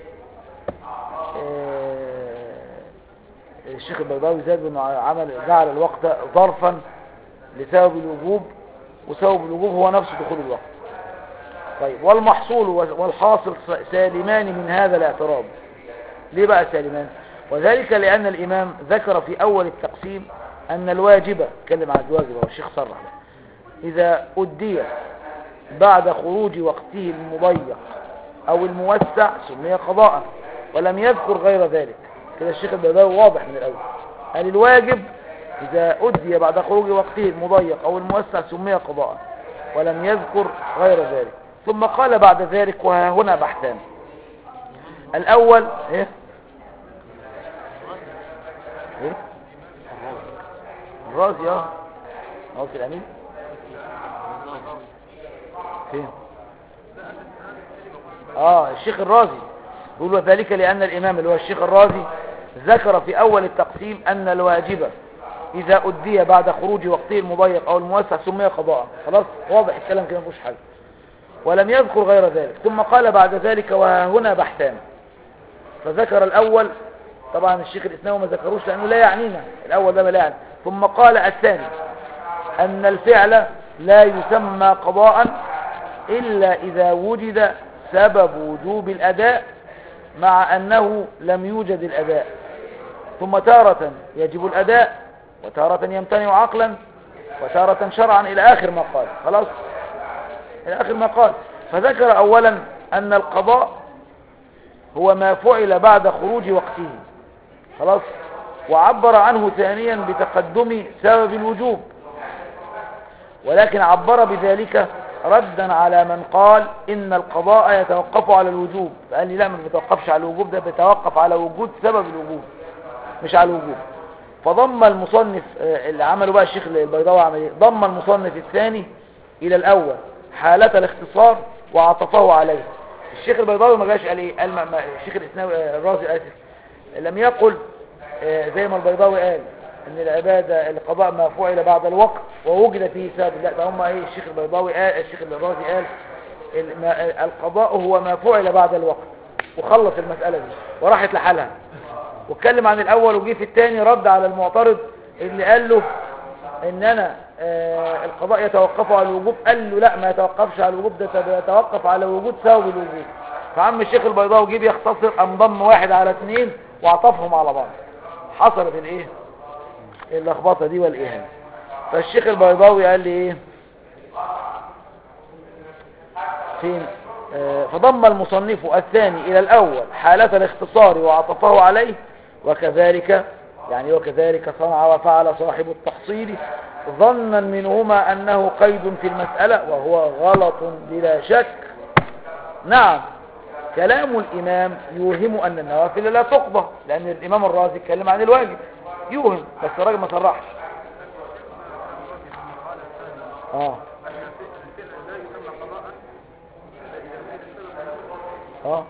آه، الشيخ البيضاوي زاد انه عمل جعل الوقت ظرفا لسبب الوجوب وسبب الوجوب هو نفس دخول الوقت طيب والمحصول والحاصل سالمان من هذا الاعتراض ليه بقى سالمان وذلك لأن الإمام ذكر في أول التقسيم أن الواجب اتكلم عن الواجب هو الشيخ صرح ده. إذا أدي بعد خروج وقته المضيق أو الموسع سمي قضاء ولم يذكر غير ذلك كده الشيخ البيضاوي واضح من الأول قال الواجب إذا أدي بعد خروج وقته المضيق أو الموسع سمي قضاء ولم يذكر غير ذلك ثم قال بعد ذلك وها هنا بحثان الأول إيه؟ إيه؟ الرازي اه هو في الأمين فين اه الشيخ الرازي يقول وذلك لأن الإمام اللي هو الشيخ الرازي ذكر في أول التقسيم أن الواجب إذا أدي بعد خروج وقته المضيق أو الموسع سمي قضاء خلاص واضح الكلام كده مفيش حاجة ولم يذكر غير ذلك ثم قال بعد ذلك وها هنا بحثان فذكر الأول طبعا الشيخ الإسلام ما ذكروش لأنه لا يعنينا الأول ده ما لا يعني ثم قال الثاني أن الفعل لا يسمى قضاء إلا إذا وجد سبب وجوب الأداء مع أنه لم يوجد الأداء ثم تارة يجب الأداء وتارة يمتنع عقلا وتارة شرعا إلى آخر ما قال خلاص إلى آخر ما قال فذكر أولا أن القضاء هو ما فعل بعد خروج وقته خلاص وعبر عنه ثانيا بتقدم سبب الوجوب ولكن عبر بذلك ردا على من قال إن القضاء يتوقف على الوجوب فقال لي لا ما بيتوقفش على الوجوب ده بيتوقف على وجود سبب الوجوب مش على الوجوب فضم المصنف آه، اللي عمله بقى الشيخ البيضاوي عمل ايه ضم المصنف الثاني إلى الأول حالة الاختصار وعطفه عليه الشيخ البيضاوي ما جاش قال ايه قال ما ما الشيخ الاسناوي آه، الرازي اسف لم يقل آه، زي ما البيضاوي قال ان العبادة القضاء ما فعل بعد الوقت ووجد فيه سبب لا ده هم ايه الشيخ البيضاوي قال الشيخ الرازي قال ال- ما- القضاء هو ما فعل بعد الوقت وخلص المسألة دي وراحت لحالها واتكلم عن الاول وجي في الثاني رد على المعترض اللي قال له ان انا آه القضاء يتوقف على الوجوب قال له لا ما يتوقفش على الوجوب ده يتوقف على وجود سبب الوجوب فعم الشيخ البيضاوي جه بيختصر قام ضم واحد على اثنين وعطفهم على بعض حصلت الايه اللخبطه دي والاهانه فالشيخ البيضاوي قال لي ايه فين آه، فضم المصنف الثاني إلى الأول حالة الاختصار وعطفه عليه وكذلك يعني وكذلك صنع وفعل صاحب التحصيل ظنا منهما أنه قيد في المسألة وهو غلط بلا شك نعم كلام الإمام يوهم أن النوافل لا تقضى لأن الإمام الرازي اتكلم عن الواجب يوهم بس الراجل ما صرحش اه اه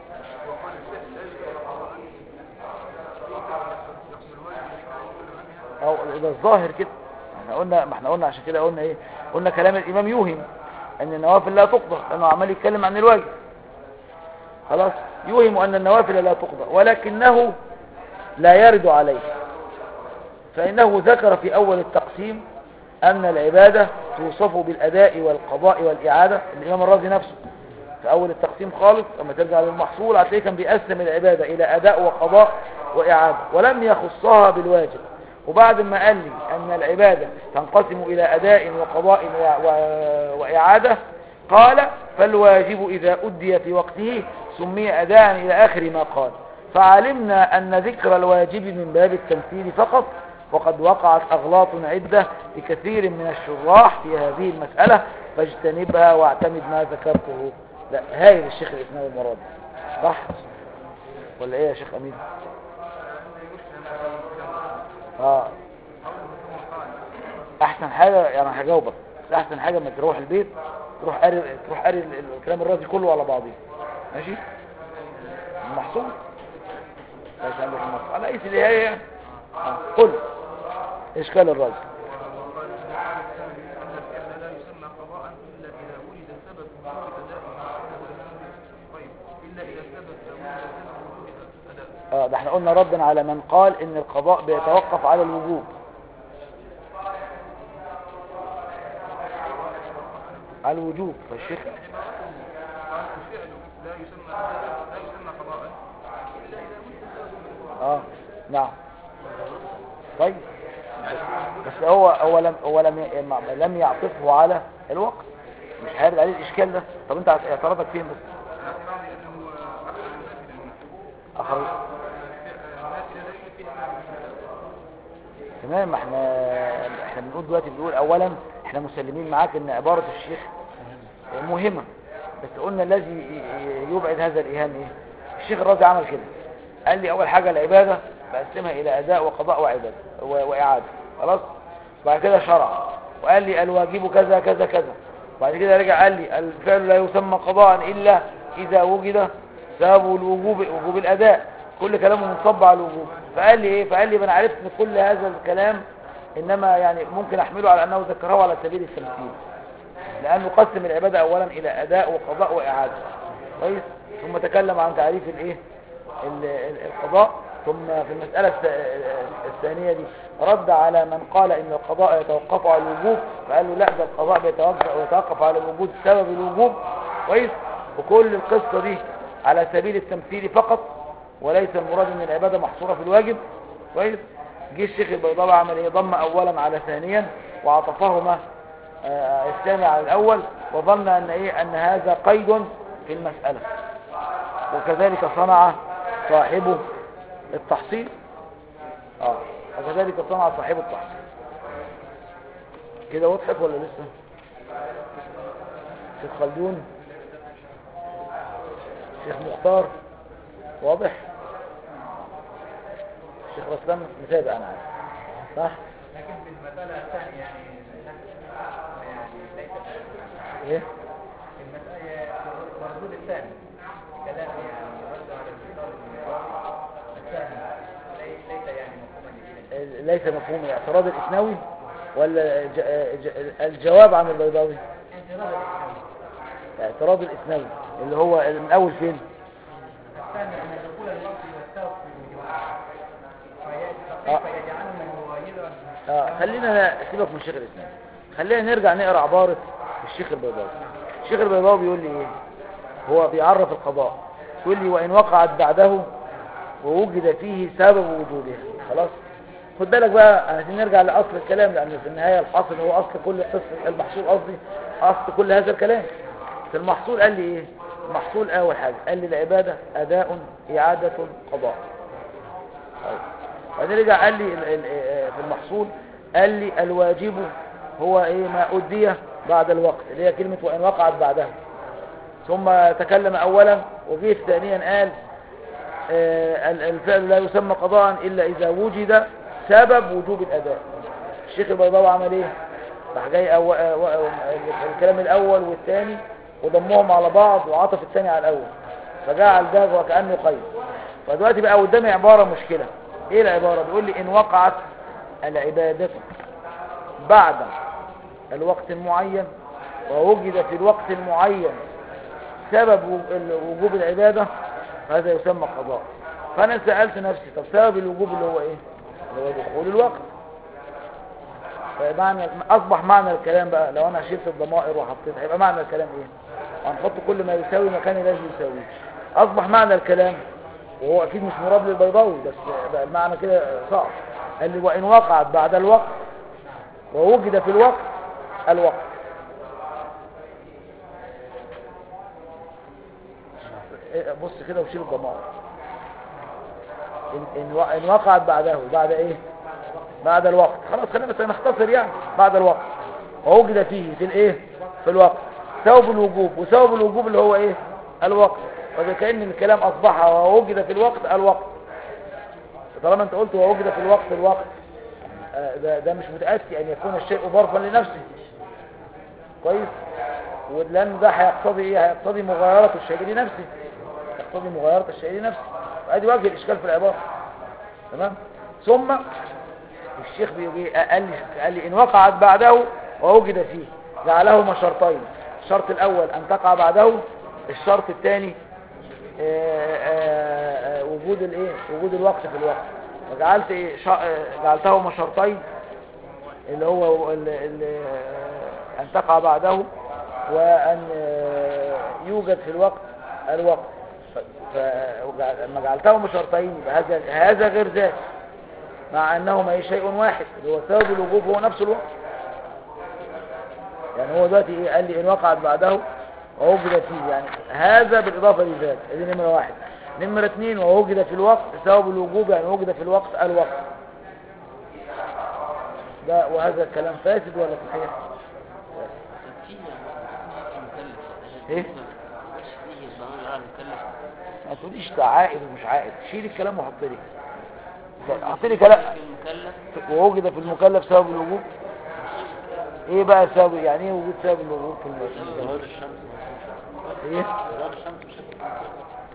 او ده الظاهر كده احنا قلنا ما احنا قلنا عشان كده قلنا ايه قلنا كلام الامام يوهم ان النوافل لا تقضى لانه عمال يتكلم عن الواجب خلاص يوهم ان النوافل لا تقضى ولكنه لا يرد عليه فانه ذكر في اول التقسيم ان العبادة توصف بالاداء والقضاء والاعادة الامام الرازي نفسه في اول التقسيم خالص لما ترجع للمحصول هتلاقيه كان بيقسم العبادة الى اداء وقضاء واعادة ولم يخصها بالواجب وبعد ما قال لي ان العبادة تنقسم الى اداء وقضاء و... و... واعادة قال فالواجب اذا ادي في وقته سمي اداء الى اخر ما قال فعلمنا ان ذكر الواجب من باب التمثيل فقط وقد وقعت أغلاط عدة لكثير من الشراح في هذه المسألة فاجتنبها واعتمد ما ذكرته لا هايل الشيخ الاسلام المراد صح ولا ايه يا شيخ امين اه احسن حاجه يعني هجاوبك بس احسن حاجه لما تروح البيت تروح قاري تروح قاري ال- ال- الكلام الرازي كله على بعضيه ماشي المحصول ليس عندك المحصول على اي اللي هي يعني آه. كل اشكال الرازي وقال في الحال الثاني أن الفعل لا يسمى قضاء إلا إذا وجد سبب وجود أدائه طيب إلا إذا ثبت وجود سبب وجود أداء اه ده احنا قلنا ردا على من قال ان القضاء بيتوقف على الوجوب على الوجوب فالشيخ قال الفعل لا يسمى أداء لا يسمى قضاء إلا إذا وجد سبب اه نعم طيب بس هو هو لم هو لم ي- ما- لم يعطفه على الوقت مش هيرد عليه الاشكال ده طب انت اعتراضك فين بس اعتراضي أنه أخذ النافلة هنا اخر النافلة لا يوجد فيها معنى تمام ما احنا احنا بنقول دلوقتي بنقول اولا احنا مسلمين معاك ان عبارة الشيخ مهمة بس قلنا الذي ي- ي- يبعد هذا الايهام ايه الشيخ الرازي عمل كده قال لي اول حاجة العبادة بقسمها الى اداء وقضاء وعبادة و- واعادة خلاص بعد كده شرع وقال لي الواجب كذا كذا كذا بعد كده رجع قال لي الفعل لا يسمى قضاء الا اذا وجد سبب الوجوب وجوب الاداء كل كلامه منصب على الوجوب فقال لي ايه فقال لي انا عرفت ان كل هذا الكلام انما يعني ممكن احمله على انه ذكره على سبيل التمثيل لانه قسم العباده اولا الى اداء وقضاء واعاده كويس ثم تكلم عن تعريف الايه ال- ال- القضاء ثم في المساله الث- الثانيه دي رد على من قال ان القضاء يتوقف على الوجوب فقال له لا ده القضاء بيتوقف يتوقف على وجود سبب الوجوب كويس وكل القصه دي على سبيل التمثيل فقط وليس المراد ان العباده محصوره في الواجب كويس جه الشيخ البيضاوي عمل ايه ضم اولا على ثانيا وعطفهما آه، الثاني على الاول وظن ان ايه ان هذا قيد في المساله وكذلك صنع صاحب التحصيل اه وكذلك صنع صاحب التحصيل كده وضحت ولا لسه شيخ خلدون شيخ مختار واضح شيخ رسلان متابع انا عارف صح لكن في المسألة الثانية يعني يعني ليس ايه في المسألة المردود الثاني كلام يعني رد على الكتاب الثاني ليس ليس يعني مفهوما جديدا ليس مفهوم الاعتراض الإثنوي ولا ج- ج- الجواب عن البيضاوي انتظار الإسلام الاعتراض الإثنوي اللي هو من أول فين الثاني أن دخول الوقت والسبب في وجود آه. فكيف يجعله مغايرا آه خلينا سيبك من الشيخ الإسلامي خلينا نرجع نقرأ عبارة الشيخ البيضاوي الشيخ البيضاوي بيقول لي ايه هو بيعرف القضاء يقول لي وإن وقعت بعده ووجد فيه سبب وجودها خلاص خد بالك بقى عايزين نرجع لأصل الكلام لأن في النهاية الحاصل هو أصل كل قصة المحصول قصدي أصل كل هذا الكلام في المحصول قال لي ايه المحصول أول حاجة قال لي العبادة أداء إعادة قضاء طيب. بعدين رجع قال لي ال- ال- في المحصول قال لي الواجب هو ايه ما أدي بعد الوقت اللي هي كلمة وإن وقعت بعدها ثم تكلم أولا وجيه ثانيا قال آه، ال- الفعل لا يسمى قضاء إلا إذا وجد سبب وجوب الأداء الشيخ البيضاوي عمل ايه راح جاي أو... أو... أو... الكلام الأول والثاني وضمهم على بعض وعطف الثاني على الأول فجعل ده وكأنه قيد فدلوقتي بقى قدامي عبارة مشكلة ايه العبارة بيقول لي ان وقعت العبادة بعد الوقت المعين ووجد في الوقت المعين سبب و- ال- وجوب العبادة هذا يسمى قضاء فانا سألت نفسي طب سبب الوجوب اللي هو ايه اللي هو دخول الوقت فمعنى اصبح معنى الكلام بقى لو انا شلت الضمائر وحطيت هيبقى معنى الكلام ايه هنحط كل ما يساوي مكان الذي يساويه اصبح معنى الكلام وهو اكيد مش مراد للبيضاوي بس بقى المعنى كده صعب قال لي وان وقعت بعد الوقت ووجد في الوقت الوقت إيه، بص كده وشيل الضمائر إن, إن, و- إن وقعت بعده بعد ايه بعد الوقت خلاص خلينا بس نختصر يعني بعد الوقت ووجد فيه في الايه في الوقت سبب الوجوب وسبب الوجوب اللي هو ايه الوقت فكأن الكلام اصبح ووجد في الوقت الوقت طالما انت قلت ووجد في الوقت الوقت آه، ده, ده مش متأتي ان يكون الشيء ظرفا لنفسه كويس ولان ده هيقتضي ايه هيقتضي مغايرة الشيء لنفسه يقتضي مغايرة الشيء لنفسه ادي وجه الاشكال في العبارة تمام ثم الشيخ بيجي قال لي قال لي ان وقعت بعده ووجد فيه جعلهما شرطين الشرط الاول ان تقع بعده الشرط الثاني آه، آه، آه، وجود الايه وجود الوقت في الوقت فجعلت ايه شا- آه، جعلتهما شرطين اللي هو ال- ال- آه، ان تقع بعده وان آه، يوجد في الوقت الوقت ف- ف- لما جعلتهما شرطين يبقى هذا هذا غير ذاك مع انهما ايه شيء واحد اللي هو سبب الوجوب هو نفس الوقت يعني هو دلوقتي ايه قال لي ان وقعت بعده ووجد فيه يعني هذا بالاضافه لذاك دي نمره واحد نمره اثنين ووجد في الوقت سبب الوجوب يعني وجد في الوقت الوقت ده وهذا الكلام فاسد ولا صحيح فيه مكلف إيه؟ فيه ضمير على المكلف ما تقوليش ده عائد ومش عائد شيل الكلام وحط لي حط لي كلام في المكلف ووجد في المكلف سبب الوجوب ايه بقى سبب يعني ايه وجود سبب الوجوب في المكلف ظهور الشمس ما ايه ظهور الشمس مش هيكون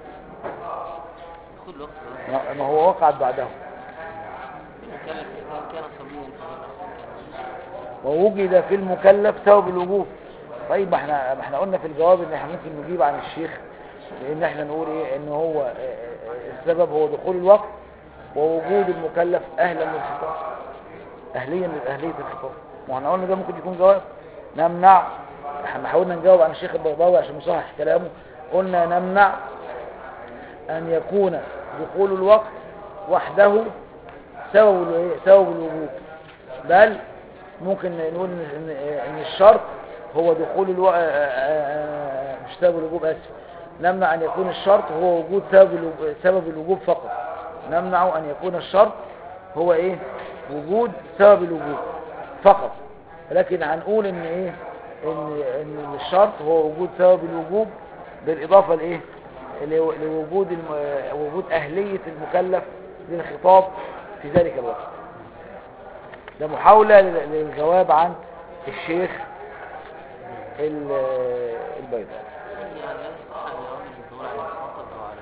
كل وقت ما ما هو وقعت بعده المكلف سواء كان صبيا كان ووجد في المكلف سبب الوجوب طيب ما احنا ما احنا قلنا في الجواب ان احنا ممكن نجيب عن الشيخ لان احنا نقول ايه ان هو اه، اه، السبب هو دخول الوقت ووجود المكلف اهلا للخطاب اهليا لاهليه الخطاب ما احنا قلنا ده ممكن يكون جواب نمنع احنا حاولنا نجاوب عن الشيخ البغداوي عشان نصحح كلامه قلنا نمنع ان يكون دخول الوقت وحده سبب الايه سبب الوجوب بل ممكن نقول ان إن- إن الشرط هو دخول الو... آه، آه، آه، مش سبب الوجوب اسف نمنع ان يكون الشرط هو وجود سبب الوجوب, سبب الوجوب فقط نمنع ان يكون الشرط هو ايه وجود سبب الوجوب فقط لكن هنقول ان ايه ان ان الشرط هو وجود سبب الوجوب بالاضافه لايه لو- لوجود الم... آه، وجود اهليه المكلف للخطاب في ذلك الوقت ده محاولة لل- للجواب عن الشيخ ال- البيضاء هي لا يصح أن يرمز الظهور على المخاطب أو على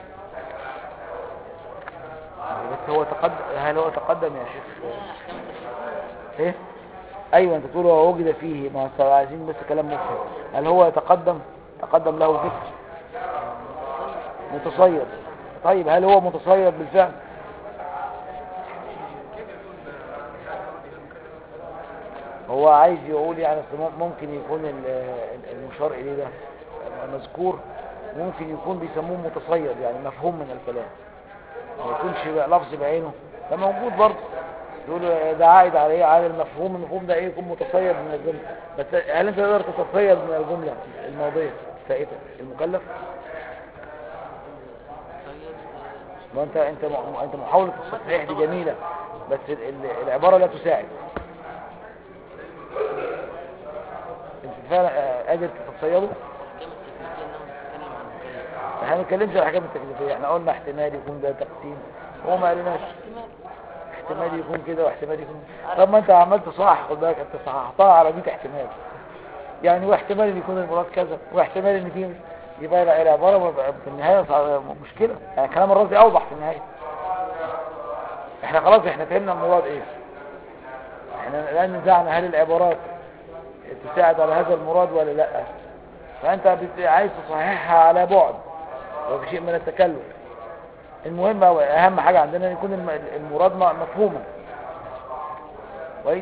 المكلف بس هو تقدم هل هو تقدم يا شيخ لا أحكام التشريع ايه ايوه انت تقول هو وجد فيه ما هو عايزين بس كلام مفهم هل هو يتقدم تقدم له ذكر متصيد طيب هل هو متصيد بالفعل هو عايز يقول يعني أصل مم- ممكن يكون ال- ال- المشار اليه ده مذكور ممكن يكون بيسموه متصيد يعني مفهوم من الكلام ما يكونش بقى لفظ بعينه ده موجود برضه يقول ده عائد على ايه على المفهوم المفهوم ده ايه يكون متصيد من الجمله بس هل انت تقدر تتصيد من الجمله الماضيه فائته المكلف طيب ما انت انت م- انت محاوله التصحيح دي جميله بس ال- ال- العباره لا تساعد انت فعلا آه، قادر تتصيده أحكام التكليفية إنما نتكلم عن المكلف احنا ما بنتكلمش عن الاحكام التكليفيه احنا قلنا احتمال يكون ده تقسيم هو ما قالناش احتمال احتمال يكون كده واحتمال يكون طب ما انت عملت صح خد بالك انت صححتها على 100 احتمال يعني واحتمال ان يكون المراد كذا واحتمال ان في يبقى الع- العباره في النهايه صع- مشكله يعني كلام الرازي اوضح في النهايه احنا خلاص احنا فهمنا المراد ايه احنا الان نزعنا هل العبارات تساعد على هذا المراد ولا لا فانت بت- عايز تصححها على بعد وفي شيء من التكلف المهم أو اهم حاجة عندنا ان يكون الم- المراد م- مفهوما كويس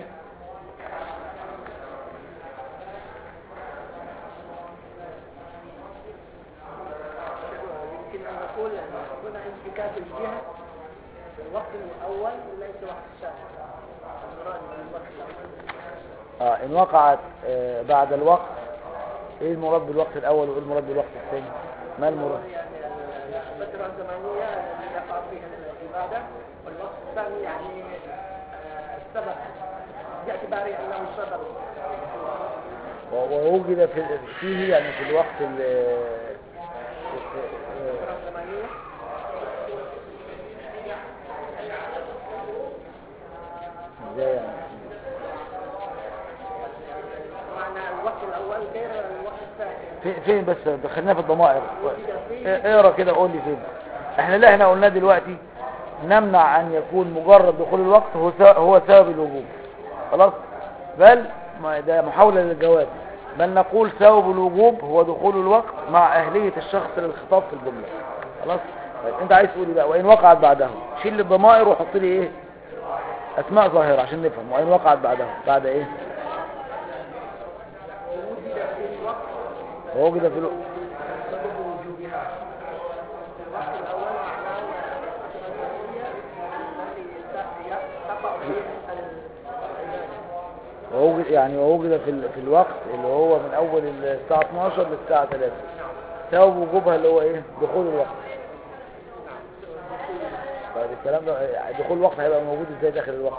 يمكن أن نقول أن هنا انفكاك الجهة في الوقت الأول وليس وقت الثاني المراد من الوقت الأول اه ان وقعت آه بعد الوقت ايه المراد بالوقت الاول وايه المراد بالوقت الثاني ما المراد يعني الفترة الزمنية التي يقع فيها العبادة والوقت الثاني يعني آه، السبب باعتبار أنه سبب و- ووجد في فيه يعني في الوقت ال الزمنية ازاي يعني معنى الوقت الأول غير الوقت الثاني في- فين بس خلينا في الضمائر اقرا كده قول لي فين احنا اللي احنا قلناه دلوقتي نمنع ان يكون مجرد دخول الوقت هو سا- هو سبب الوجوب خلاص بل ما ده محاولة للجواب بل نقول سبب الوجوب هو دخول الوقت مع أهلية الشخص للخطاب في الجملة خلاص طيب انت عايز تقول ايه بقى وإن وقعت بعده شيل لي الضمائر وحط لي ايه أسماء ظاهرة عشان نفهم وإن وقعت بعده بعد ايه ووجد في الوقت سبب وجوبها الوقت الأول معناه الزمنية التي تقع فيه العبادة ووجد يعني ووجد في ال- في الوقت اللي هو من اول الساعه 12 للساعه 3 سبب وجوبها اللي هو ايه دخول الوقت طيب الكلام ده دخول الوقت هيبقى موجود ازاي داخل الوقت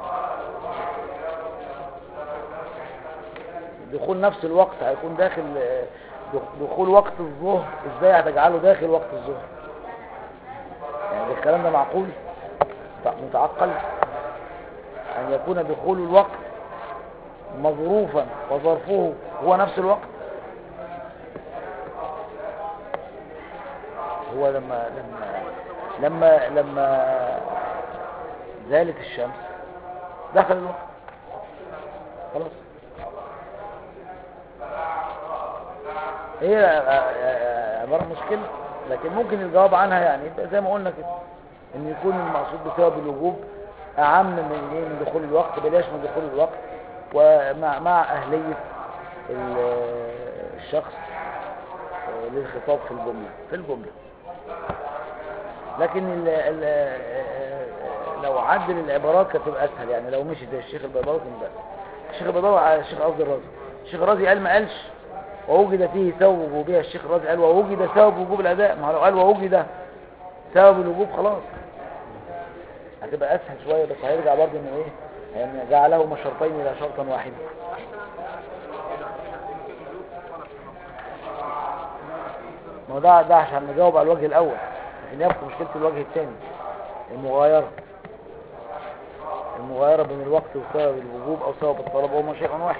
دخول نفس الوقت هيكون داخل آه، دخ- دخول وقت الظهر ازاي هتجعله داخل وقت الظهر يعني الكلام ده معقول متعقل ان يكون دخول الوقت مظروفا وظرفه هو نفس الوقت هو لما لما لما لما زالت الشمس دخل الوقت خلاص هي عبارة عن مشكلة لكن ممكن الجواب عنها يعني يبقى زي ما قلنا كده ان يكون المقصود بسبب الوجوب اعم من ايه من دخول الوقت بلاش من دخول الوقت ومع مع اهلية ال- الشخص للخطاب في الجملة في الجملة لكن ال ال لو عدل العبارات كانت تبقى اسهل يعني لو مشي زي الشيخ البيضاوي كان بقى الشيخ البيضاوي على الشيخ قصدي الرازي الشيخ الرازي قال ما قالش ووجد فيه سبب وجوبها الشيخ الرازي قال ووجد سبب وجوب الاداء ما هو لو قال ووجد سبب الوجوب خلاص هتبقى اسهل شويه بس هيرجع برضه انه ايه يعني جعلهما شرطين الى شرطا واحدا ما هو ده ده عشان نجاوب على الوجه الاول لكن يبقى مشكله الوجه الثاني المغايره المغايره بين الوقت وسبب الوجوب او سبب الطلب هما شيء واحد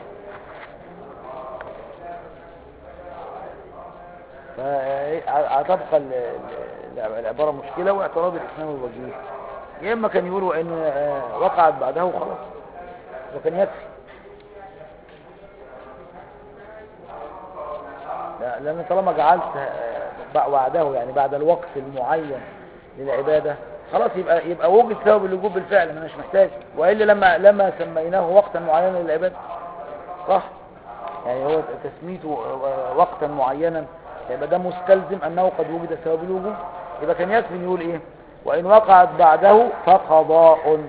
فهتبقى ال- ال- العباره مشكله واعتراض الاسلام الوجيه يا اما كان يقولوا ان آه، وقعت بعده وخلاص وكان يكفي لا لان طالما جعلت آه، بعده يعني بعد الوقت المعين للعباده خلاص يبقى يبقى وجد سبب الوجوب بالفعل ما مش محتاج والا لما لما سميناه وقتا معينا للعباده صح يعني هو تسميته آه، وقتا معينا يبقى ده مستلزم انه قد وجد سبب الوجوب يبقى كان يكفي إن يقول ايه وان وقعت بعده فقضاء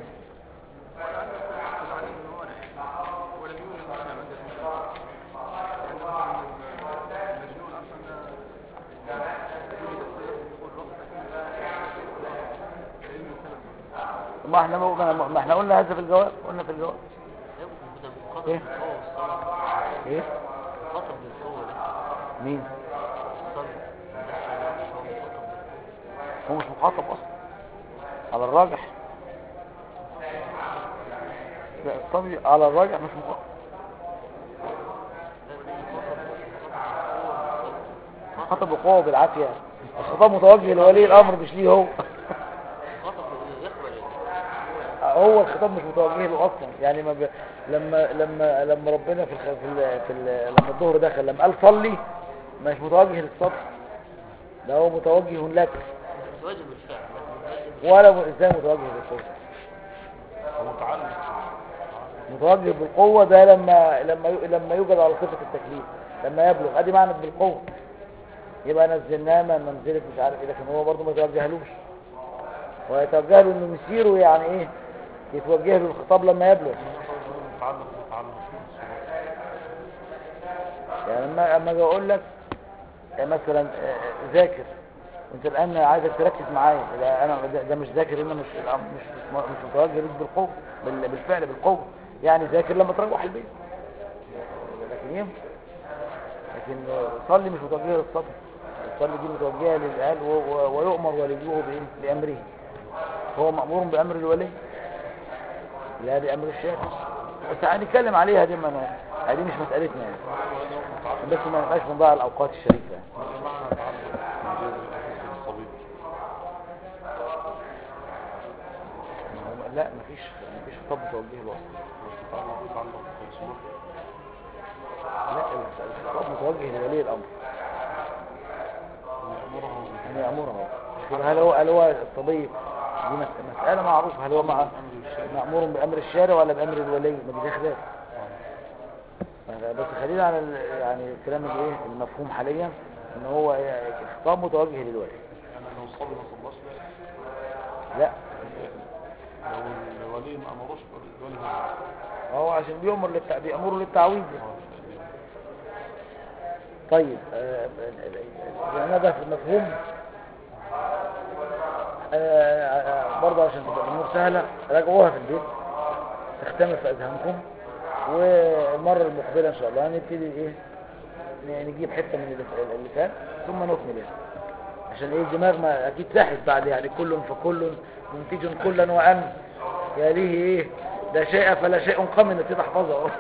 ما احنا ما ما احنا قلنا هذا في الجواب قلنا في الجواب ايه ايه خطب بالقوة ده مين الصلب هو مش مخاطب اصلا على الراجح لا الصبي على الراجح مش مخاطب خطب بقوة بالعافية الخطاب متوجه لولي الامر مش ليه هو خطب يقبل هو الخطاب مش متوجه له اصلا يعني ما ب... لما لما لما ربنا في الخ... في, ال... في ال... لما الظهر دخل لما قال صلي مش متوجه للسطح ده هو متوجه لك متواجد بالفعل لكن متواجد ولا م- ازاي متوجه بالقوة متعلم متوجه بالقوة ده لما لما ي... لما يوجد على صفة التكليف لما يبلغ ادي معنى بالقوة يبقى نزلناه من منزلة مش عارف ايه لكن هو برضه ما يتوجهلوش ويتوجه له انه مسيره يعني ايه يتوجه له الخطاب لما يبلغ متعلم متعلم يعني لما اما اجي اقول لك آه، مثلا آه، ذاكر وانت الان عايزك تركز معايا لا انا ده, ده مش ذاكر هنا مش مش مش, مش متوجه ليك بالقوه بال- بالفعل بالقوه يعني ذاكر لما تروح البيت لكن ينفع لكن صلي مش متوجهه للصبي الصلي دي متوجهه للعيال و- و- ويؤمر وليه بايه بامره هو مامور بامر الولي لا بامر الشارع بس هنتكلم عليها دي ما أنا- دي مش مسالتنا يعني بس ما نبقاش بنضيع الاوقات الشريفه يعني. ما معنى تعلق وجوب أخذ الصبي ما هو- لا مفيش مفيش خطاب متوجه له اصلا بس تعلق تعلق مسموح لا الخطاب متوجه لولي الامر يأمره ان يامره شوف هل هو هل هو الصبي دي مس- مساله معروفه هل هو مع أمر الشارع مأمور بأمر الشارع ولا بأمر الولي ما دي فيها خلاف بس خلينا على ال- يعني الكلام اللي ايه المفهوم حاليا ان هو إيه، خطاب متوجه للولي يعني لو الصبي ما صلاش لا لا لو الولي ما أمروش الولي ما هو عشان بيأمر للتع... بيأمره للتعويض طيب آه، يعني ده في المفهوم آه، آه، برضه عشان تبقى الامور سهله راجعوها في البيت تختمر في اذهانكم والمره المقبله ان شاء الله هنبتدي ايه ن- نجيب حته من اللي- اللي فات ثم نكمل يعني عشان ايه الدماغ ما اكيد ساحت بعد يعني كل فكل منتج كلا وان يليه ايه لا شيء فلا شيء قم نسيت احفظه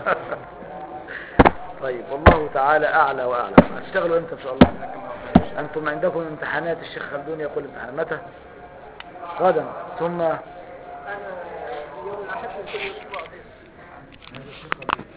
طيب والله تعالى اعلى واعلم هتشتغلوا امتى ان شاء الله انتم عندكم امتحانات الشيخ خلدون يقول امتحان متى غدا ثم انا يوم الاحد من كل اسبوع بس هذا الشيخ خلدون